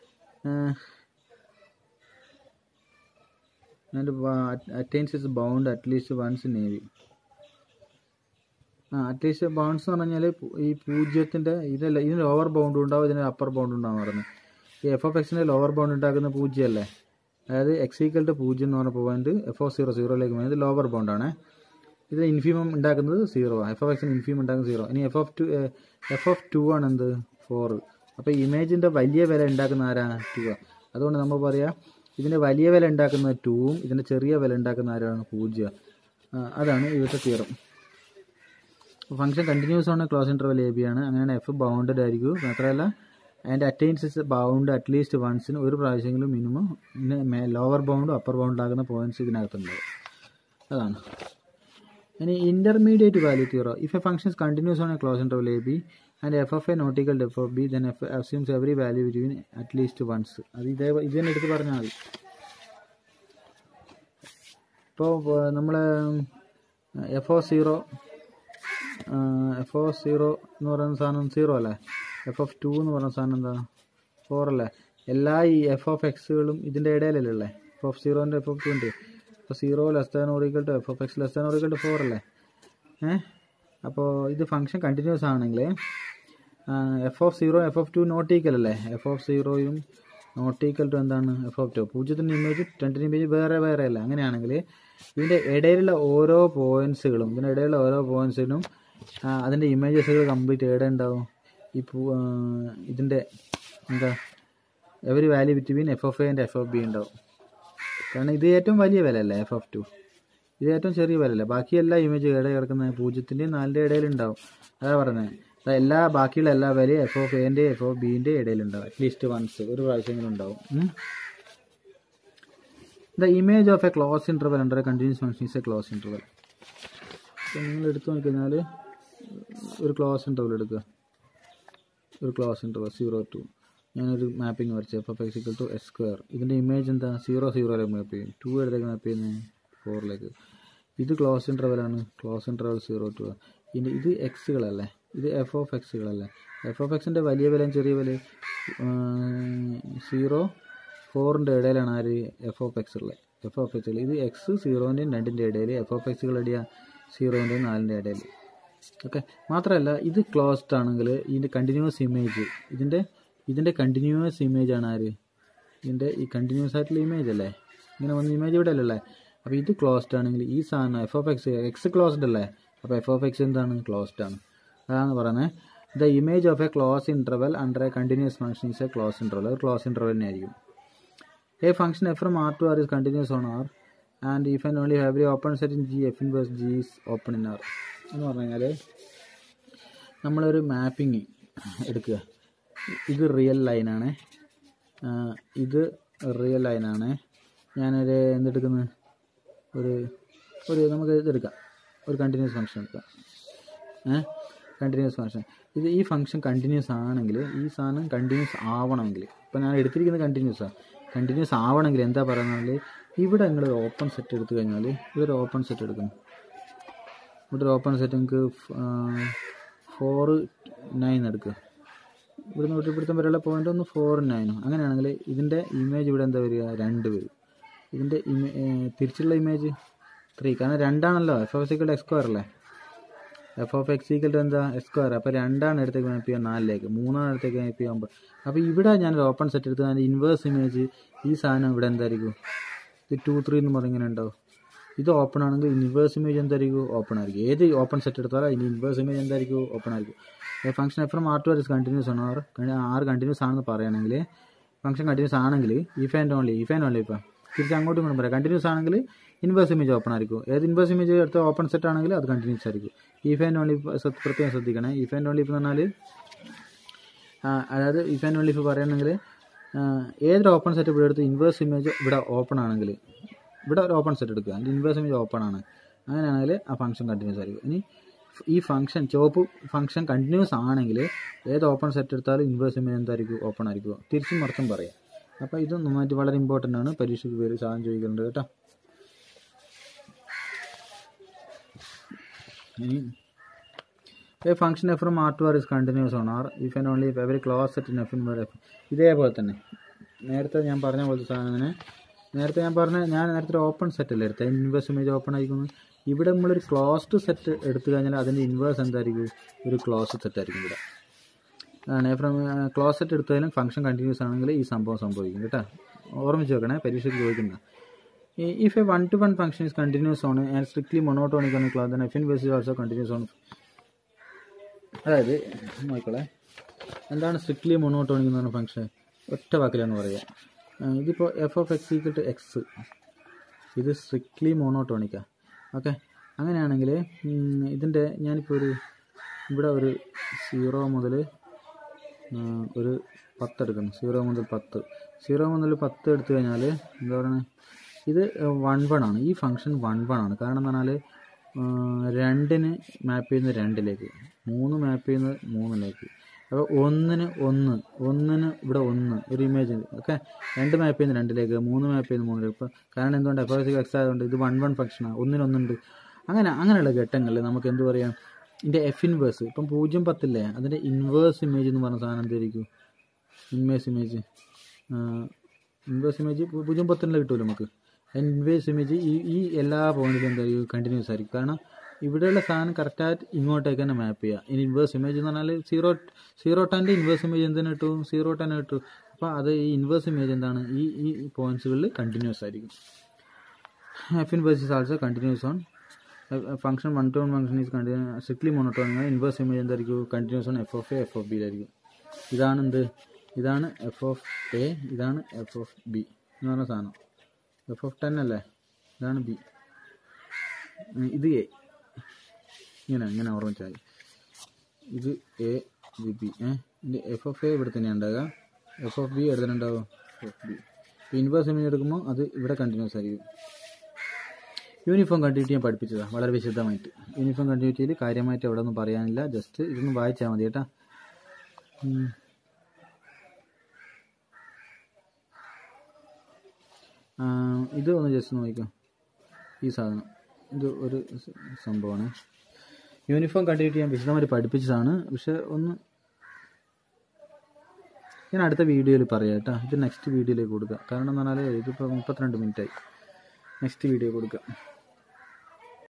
attains is bound at least once in a b ആ അറ്റ്ലീസ്റ്റ് ബൗണ്ട്സ് എന്ന് പറഞ്ഞാൽ ഈ പൂജ്യത്തിൻ്റെ ഇതിൻ്റെ ഇതിന് ലോവർ ബൗണ്ട് ഉണ്ടാവും ഇതിന് അപ്പർ ബൗണ്ട് ഉണ്ടാവും പറഞ്ഞത് ഈ എഫ് ഓഫ് എക്സിൻ്റെ ലോവർ ബൗണ്ട് ഉണ്ടാക്കുന്ന പൂജ്യമല്ലേ അതായത് എക്സ് ഈക്വൽ ടു പൂജ്യം എന്ന് പറഞ്ഞ പോയിന്റ് എഫ് ഓഫ് സീറോ സീറോയിലേക്ക് പോകുന്നത് ലോവർ ബൗണ്ടാണ് ഇത് ഇൻഫീമം ഉണ്ടാക്കുന്നത് സീറോ എഫ് ഓഫ് എക്സിന് ഇൻഫീം ഉണ്ടാക്കുന്നത് സീറോ ഇനി f of two f of two ആണ് എന്ത് ഫോർ അപ്പോൾ ഇമേജിൻ്റെ വലിയ വില ഉണ്ടാക്കുന്ന ആരാ ടു അതുകൊണ്ട് നമ്മൾ പറയാം ഇതിൻ്റെ വലിയ വില ഉണ്ടാക്കുന്നത് ടൂവും ഇതിൻ്റെ ചെറിയ വില ഉണ്ടാക്കുന്ന ആരാണ് പൂജ്യം ആ, അതാണ് ഇവിടുത്തെ തിയറം ഫംഗ്ഷൻ കണ്ടിന്യൂസ് ആണ് ക്ലോസ് ഇൻ്റർവൽ എ ബി ആണ് അങ്ങനെയാണ് എഫ് ബൗണ്ടഡ് ആയിരിക്കും മാത്രമല്ല അതിൻ്റെ അറ്റൈൻസ് ഇസ് ബൗണ്ട് അറ്റ്ലീസ്റ്റ് വൺസിന് ഒരു പ്രാവശ്യമെങ്കിലും മിനിമം പിന്നെ ലോവർ ബൗണ്ടും അപ്പർ ബൗണ്ടാകുന്ന പോയിന്റ്സ് ഇതിനകത്തുണ്ടാവും അതാണ് ഇനി intermediate value theorem if a function is continuous on a closed interval a b and f of a not equal to f of b then f assumes every value between at least once അത് ഇതേ ഇത് തന്നെ എടുത്ത് പറഞ്ഞാൽ മതി ഇപ്പോൾ നമ്മൾ f of zero f of zero എന്ന് പറയുന്ന സാധനം സീറോ അല്ലേ എഫ് ഓഫ് ടു എന്ന് പറയുന്ന സാധനം എന്താ ഫോർ അല്ലേ എല്ലാ ഈ എഫ് ഓഫ് എക്സുകളും ഇതിൻ്റെ ഇടയിലല്ലേ എഫ് ഓഫ് സീറോൻ്റെ എഫ് ഓഫ് ടു ഉണ്ട് അപ്പോൾ zero less than or equal to f of x less than or equal to four അല്ലേ ഏഹ് അപ്പോൾ ഇത് ഫംഗ്ഷൻ കണ്ടിന്യൂസ് ആണെങ്കിൽ f of zero f of two not equal അല്ലേ എഫ് ഓഫ് സീറോയും നോട്ട് ഈക്വൽ ടു എന്താണ് എഫ് ഓഫ് ടു പൂജ്യത്തിൻ്റെ image രണ്ടിൻ്റെ ഇമേജ് വേറെ വേറെ അല്ല അങ്ങനെയാണെങ്കിൽ ഇതിൻ്റെ ഇടയിലുള്ള ഓരോ പോയിൻസുകളും ഇതിൻ്റെ ഇടയിലുള്ള ഓരോ പോയിൻസിനും അതിൻ്റെ ഇമേജസുകൾ കംപ്ലീറ്റ് എവിടെ ഉണ്ടാവും ഈ പൂ ആ, ഇതിൻ്റെ എന്താ every value between f of a and f of b ഉണ്ടാവും കാരണം ഇത് ഏറ്റവും വലിയ വില അല്ലേ എഫ് ഓഫ് ടു ഇത് ഏറ്റവും ചെറിയ വില അല്ലേ ബാക്കി എല്ലാ ഇമേജ് ഇടയിൽ കിടക്കുന്ന പൂജ്യത്തിൻ്റെയും നാലിൻ്റെ ഇടയിൽ ഉണ്ടാവും അതാ പറഞ്ഞത് അതാ എല്ലാ ബാക്കിയുള്ള എല്ലാ വിലയും എഫ് ഓഫ് എൻ്റെ എഫ് ഓഫ് ബിൻ്റെ ഇടയിലുണ്ടാവും അറ്റ്ലീസ്റ്റ് വൺസ് ഒരു പ്രാവശ്യമെങ്കിലും ഉണ്ടാവും the image of a close interval under a continuous function is a close interval നിങ്ങൾ എടുത്തു നോക്കിക്കഴിഞ്ഞാൽ ഒരു ക്ലോസ് ഇൻ്റർവൽ എടുക്കുക ഒരു ക്ലോസ് ഇൻ്റർവൽ സീറോ ടു ഞാനൊരു മാപ്പിംഗ് വരച്ചു F F X equal to S square ഇതിൻ്റെ ഇമേജ് എന്താ സീറോ സീറോയിലേക്ക് മാപ്പ് ചെയ്യും ടു എടുത്തേക്ക് മാപ്പ് ചെയ്യുന്നത് ഫോറിലേക്ക് ഇത് ക്ലോസ് ഇൻ്റർവലാണ് ക്ലോസ് ഇൻ്റർവൽ സീറോ ടു ഇനി ഇത് എക്സുകളല്ലേ ഇത് എഫ് ഓഫ് എക്സുകളല്ലേ എഫ് ഓഫ് എക്സിൻ്റെ വലിയ വിലയും ചെറിയ വിലയും സീറോ ഫോറിൻ്റെ ഇടയിലാണ് ആര് എഫ് ഓഫ് എക്സ് ഉള്ളത് എഫ് ഓഫ് എക്സുകൾ ഇത് എക്സ് സീറോൻ്റെയും രണ്ടിൻ്റെ ഇടയിൽ എഫ് ഓഫ് എക്സുകൾ എടിയാ സീറോൻ്റെയും നാലിൻ്റെ ഇടയിൽ ഓക്കെ മാത്രമല്ല ഇത് ക്ലോസ്ഡ് ആണെങ്കിൽ ഇതിൻ്റെ കണ്ടിന്യൂസ് ഇമേജ് ഇതിൻ്റെ ഇതിൻ്റെ കണ്ടിന്യൂസ് ഇമേജ് ആണ് ആര് ഇതിൻ്റെ ഈ കണ്ടിന്യൂസ് ആയിട്ടുള്ള ഇമേജ് അല്ലേ ഇങ്ങനെ വന്ന ഇമേജ് ഇവിടെ അല്ലല്ലേ അപ്പോൾ ഇത് ക്ലോസ്ഡ് ആണെങ്കിൽ ഈ സാധനം F of X X closed അല്ലേ അപ്പോൾ എഫ് ഓഫ് എക്സ് എന്താണ് ക്ലോസ്ഡ് ആണ് അതാണ് പറയുന്നത് the image of a close interval under a continuous function is a close interval അത് ക്ലോസ് ഇൻ്റർവൽ തന്നെ ആയിരിക്കും A function f from R to R is continuous on R and if and only if every open set in G f inverse G is open in R എന്ന് പറഞ്ഞു കഴിഞ്ഞാൽ നമ്മളൊരു mapping എടുക്കുക ഇത് real ലൈനാണ് ഇത് റിയൽ ലൈനാണ് ഞാനൊരു എന്തെടുക്കുന്നത് ഒരു ഒരു നമുക്ക് ഇതെടുക്കാം ഒരു കണ്ടിന്യൂസ് ഫംഗ്ഷൻ എടുക്കാം ഏഹ് കണ്ടിന്യൂസ് ഫംഗ്ഷൻ ഇത് ഈ ഫംഗ്ഷൻ കണ്ടിന്യൂസ് ആണെങ്കിൽ ഈ സാധനം കണ്ടിന്യൂസ് ആവണമെങ്കിൽ ഇപ്പോൾ ഞാൻ എടുത്തിരിക്കുന്നത് കണ്ടിന്യൂസാണ് കണ്ടിന്യൂസ് ആവണമെങ്കിൽ എന്താ പറയുന്നത് ഇവിടെ നിങ്ങൾ ഒരു ഓപ്പൺ സെറ്റ് എടുത്തു കഴിഞ്ഞാൽ ഇവിടെ ഒരു ഓപ്പൺ സെറ്റ് എടുക്കണം ഇവിടെ ഒരു ഓപ്പൺ സെറ്റ് നിങ്ങൾക്ക് ഫോർ നയൻ എടുക്കുക ഇവിടുന്ന് തൊട്ട് ഇവിടുത്തെ വരെയുള്ള പോയിന്റ് ഒന്ന് ഫോർ നയനും അങ്ങനെയാണെങ്കിൽ ഇതിൻ്റെ ഇമേജ് ഇവിടെ എന്താ വരിക രണ്ട് വരും ഇതിൻ്റെ ഇമേ തിരിച്ചുള്ള ഇമേജ് ത്രീ കാരണം രണ്ടാണല്ലോ എഫ് ഓഫ് സിക്കളുടെ എക്സ് സ്ക്വയർ അല്ലേ F of X equal to എന്താ എക്സ് സ്ക്വയർ അപ്പോൾ രണ്ടാണ് അടുത്തേക്ക് മാപ്പ് ചെയ്യാൻ നാലിലേക്ക് മൂന്നാണ് അടുത്തേക്ക് മാപ്പ് ചെയ്യാൻ അപ്പോൾ ഇവിടെ ഞാനൊരു ഓപ്പൺ സെറ്റ് എടുത്ത് അതിൻ്റെ ഇൻവേഴ്സ് ഇമേജ് ഈ സാധനം ഇവിടെ എന്തായിരിക്കും ഇത് ടു ത്രീ എന്ന് പറഞ്ഞ് ഇങ്ങനെ ഉണ്ടാവും ഇത് ഓപ്പൺ ആണെങ്കിൽ ഇൻവേഴ്സ് ഇമേജ് എന്തായിരിക്കും ഓപ്പൺ ആയിരിക്കും ഏത് ഓപ്പൺ സെറ്റ് എടുത്താലും അതിൻ്റെ ഇൻവേഴ്സ് ഇമേജ് എന്തായിരിക്കും ഓപ്പൺ ആയിരിക്കും function F from R to R is continuous ആണ് ആർ ആർ കണ്ടിന്യൂസ് ആണെന്ന് പറയുകയാണെങ്കിൽ ഫംഗ്ഷൻ കണ്ടിന്യൂസ് ആണെങ്കിൽ if and only if and only ഇപ്പം തിരിച്ച് അങ്ങോട്ടും ഇങ്ങോട്ടും പറയാം കണ്ടിന്യൂസ് ആണെങ്കിൽ ഇൻവേഴ്സ് ഇമേജ് ഓപ്പൺ ആയിരിക്കും ഏത് ഇൻവേഴ്സ് ഇമേജ് എടുത്ത ഓപ്പൺ സെറ്റ് ആണെങ്കിൽ അത് കണ്ടിന്യൂസ് ആയിരിക്കും ഇഫ് ആൻഡ് ഓൺലി പ്രത്യേകം ശ്രദ്ധിക്കണേ ഇഫ് ആൻഡ് ഓൺലി ഇഫ് എന്ന് പറഞ്ഞാൽ അതായത് ഇഫ് ആൻഡ് ഓൺലി ഇഫ് പറയുകയാണെങ്കിൽ ഏതൊരു ഓപ്പൺ സെറ്റ് ഇവിടെ എടുത്ത് ഇൻവേഴ്സ് ഇമേജ് ഇവിടെ ഓപ്പൺ ആണെങ്കിൽ ഇവിടെ ഒരു ഓപ്പൺ സെറ്റ് എടുക്കുക അതിൻ്റെ ഇൻവേഴ്സ് ഇമേജ് ഓപ്പൺ ആണ് അങ്ങനെയാണെങ്കിൽ ആ ഫംഗ്ഷൻ കണ്ടിന്യൂസ് ആയിരിക്കും ഇനി ഈ ഫംഗ്ഷൻ ചുവപ്പ് ഫംഗ്ഷൻ കണ്ടിന്യൂസ് ആണെങ്കിൽ ഏത് ഓപ്പൺ സെറ്റ് എടുത്താലും ഇൻവേഴ്സ് ഇമേജ് എന്തായിരിക്കും ഓപ്പൺ ആയിരിക്കും തിരിച്ചും മറിച്ചും പറയാം അപ്പോൾ ഇത് നന്നായിട്ട് വളരെ ഇമ്പോർട്ടൻ്റ് ആണ് പരീക്ഷയ്ക്ക് പേര് സാധനം ചോദിക്കുന്നുണ്ട് കേട്ടോ ഇനി A function f from R to R is continuous on R if and only if every clause set in f in where f ഇതേപോലെ തന്നെ നേരത്തെ ഞാൻ പറഞ്ഞ പോലത്തെ സാധനം തന്നെ നേരത്തെ ഞാൻ പറഞ്ഞ ഞാൻ നേരത്തെ ഓപ്പൺ സെറ്റ് അല്ലേ എടുത്തത് ഇൻവേഴ്സ് ഇമേജ് ഓപ്പൺ ആയിരിക്കുന്നു ഇവിടെ നമ്മളൊരു ക്ലോസ്ഡ് സെറ്റ് എടുത്തു കഴിഞ്ഞാൽ അതിൻ്റെ ഇൻവേഴ്സ് എന്തായിരിക്കും ഒരു ക്ലോസ് സെറ്റ് ആയിരിക്കും ഇവിടെ ആണ് ഫ്രം ക്ലോസ് സെറ്റ് എടുത്താലും ഫംഗ്ഷൻ കണ്ടിന്യൂസ് ആണെങ്കിൽ ഈ സംഭവം സംഭവിക്കും കേട്ടോ ഓർമ്മിച്ച് വെക്കണേ പരീക്ഷയ്ക്ക് ചോദിക്കുന്ന if A one to one function is continuous on and strictly monotonic ആണ് class then F in base also continuous on അതായത് നോക്കിക്കോളെ എന്താണ് സ്ട്രിക്ട്ലി മൊണോട്ടോണിക് എന്ന് പറഞ്ഞ ഫംഗ്ഷൻ ഒറ്റ വാക്കിലാണ് പറയുക ആ, ഇതിപ്പോൾ F of X equal to X ഇത് സ്ട്രിക്ട്ലി മോണോട്ടോണിക്കാണ് ഓക്കെ അങ്ങനെയാണെങ്കിൽ ഇതിൻ്റെ ഞാനിപ്പോൾ ഒരു ഇവിടെ ഒരു സീറോ മുതൽ ഒരു പത്ത് എടുക്കുന്നു സീറോ മുതൽ പത്ത് സീറോ മുതൽ പത്ത് എടുത്തു കഴിഞ്ഞാൽ എന്താ പറയുക ഇത് വൺ വൺ ആണ് ഈ ഫംഗ്ഷൻ വൺ വൺ ആണ് കാരണം എന്ന് പറഞ്ഞാൽ രണ്ടിന് മാപ്പ് ചെയ്യുന്നത് രണ്ടിലേക്ക് മൂന്ന് മാപ്പ് ചെയ്യുന്നത് മൂന്നിലേക്ക് അപ്പോൾ ഒന്നിന് ഒന്ന് ഒന്നിന് ഇവിടെ ഒന്ന് ഒരു ഇമേജ് ഓക്കെ രണ്ട് മാപ്പ് ചെയ്യുന്നത് രണ്ടിലേക്ക് മൂന്ന് മാപ്പ് ചെയ്യുന്നത് മൂന്നിലേക്ക് ഇപ്പോൾ കാരണം എന്തുകൊണ്ട് എഫ് എസ് എക്സ് ആയതുകൊണ്ട് ഇത് വൺ വൺ ഫംഗ്ഷനാണ് ഒന്നിനൊന്നുണ്ട് അങ്ങനെ അങ്ങനെയുള്ള ഘട്ടങ്ങളിൽ നമുക്ക് എന്ത് പറയാം ഇതിൻ്റെ എഫ് ഇൻവേഴ്സ് ഇപ്പം പൂജ്യം പത്തില്ലേ അതിൻ്റെ ഇൻവേഴ്സ് ഇമേജ് എന്ന് പറഞ്ഞ സാധനം എന്തായിരിക്കും ഇൻവേഴ്സ് ഇമേജ് ഇൻവേഴ്സ് ഇമേജ് പൂജ്യം പത്തിനുള്ള കിട്ടുമല്ലോ നമുക്ക് ഇൻവേഴ്സ് ഇമേജ് ഈ ഈ എല്ലാ പോയിന്റിലും എന്തായിരിക്കും കണ്ടിന്യൂസ് ആയിരിക്കും കാരണം ഇവിടെയുള്ള സാധനം കറക്റ്റായിട്ട് ഇങ്ങോട്ടേക്ക് തന്നെ മാപ്പ് ചെയ്യുക ഇനി ഇൻവേഴ്സ് ഇമേജ് എന്ന് പറഞ്ഞാൽ സീറോ സീറോ ടെൻ്റെ ഇൻവേഴ്സ് ഇമേജ് എന്തിനു കിട്ടും സീറോ ടെൻ കിട്ടും അപ്പോൾ അത് ഈ ഇൻവേഴ്സ് ഇമേജ് എന്താണ് ഈ ഈ പോയിന്റ്സുകളിൽ കണ്ടിന്യൂസ് ആയിരിക്കും F inverse is also continuous on function one to one function is continue strictly monotonic inverse image എന്തായിരിക്കും continuous on F of A F of ബിയിലായിരിക്കും ഇതാണ് എന്ത് ഇതാണ് എഫ് ഓഫ് എ ഇതാണ് എഫ് ഓഫ് ബി എന്ന് പറഞ്ഞ സാധനം എഫ് ഓഫ് ടെൻ അല്ലേ ഇതാണ് ബി ഇത് എ ഇങ്ങനെ ഇങ്ങനെ ഓർമ്മിച്ചാൽ മതി ഇത് എ ഇത് ബി ഏഹ് ഇത് എഫ് ഓഫ് എ ഇവിടെ തന്നെ ഉണ്ടാകുക എഫ് ഓഫ് ബി എവിടെ തന്നെ ഉണ്ടാവും എഫ് ഓഫ് ബി ഇപ്പോൾ ഇൻവേഴ്സ് ഇമേജ് എടുക്കുമ്പോൾ അത് ഇവിടെ കണ്ടിന്യൂസ് ആയിരിക്കും യൂണിഫോം കണ്ടിന്യൂറ്റി ഞാൻ പഠിപ്പിച്ചതാണ് വളരെ വിശദമായിട്ട് യൂണിഫോം കണ്ടിന്യൂറ്റിയിൽ കാര്യമായിട്ട് എവിടെ ഒന്നും പറയാനില്ല ജസ്റ്റ് ഇതൊന്ന് വായിച്ചാൽ മതി കേട്ടാ ഉം. ആ, ഇത് ഒന്ന് ജസ്റ്റ് നോക്കിക്കോ ഈ സാധനം ഇത് ഒരു സ- സംഭവമാണ് യൂണിഫോം കണ്ടിന്യൂറ്റി ഞാൻ വിശദമായിട്ട് പഠിപ്പിച്ചതാണ് പക്ഷെ ഒന്ന് ഞാൻ അടുത്ത വീഡിയോയിൽ പറയാം കേട്ടോ ഇത് നെക്സ്റ്റ് വീഡിയോയിലേക്ക് കൊടുക്കുക കാരണം എന്ന് പറഞ്ഞാൽ ഇതിപ്പോൾ മുപ്പത്തിരണ്ട് മിനിറ്റായി നെക്സ്റ്റ് വീഡിയോ കൊടുക്കുക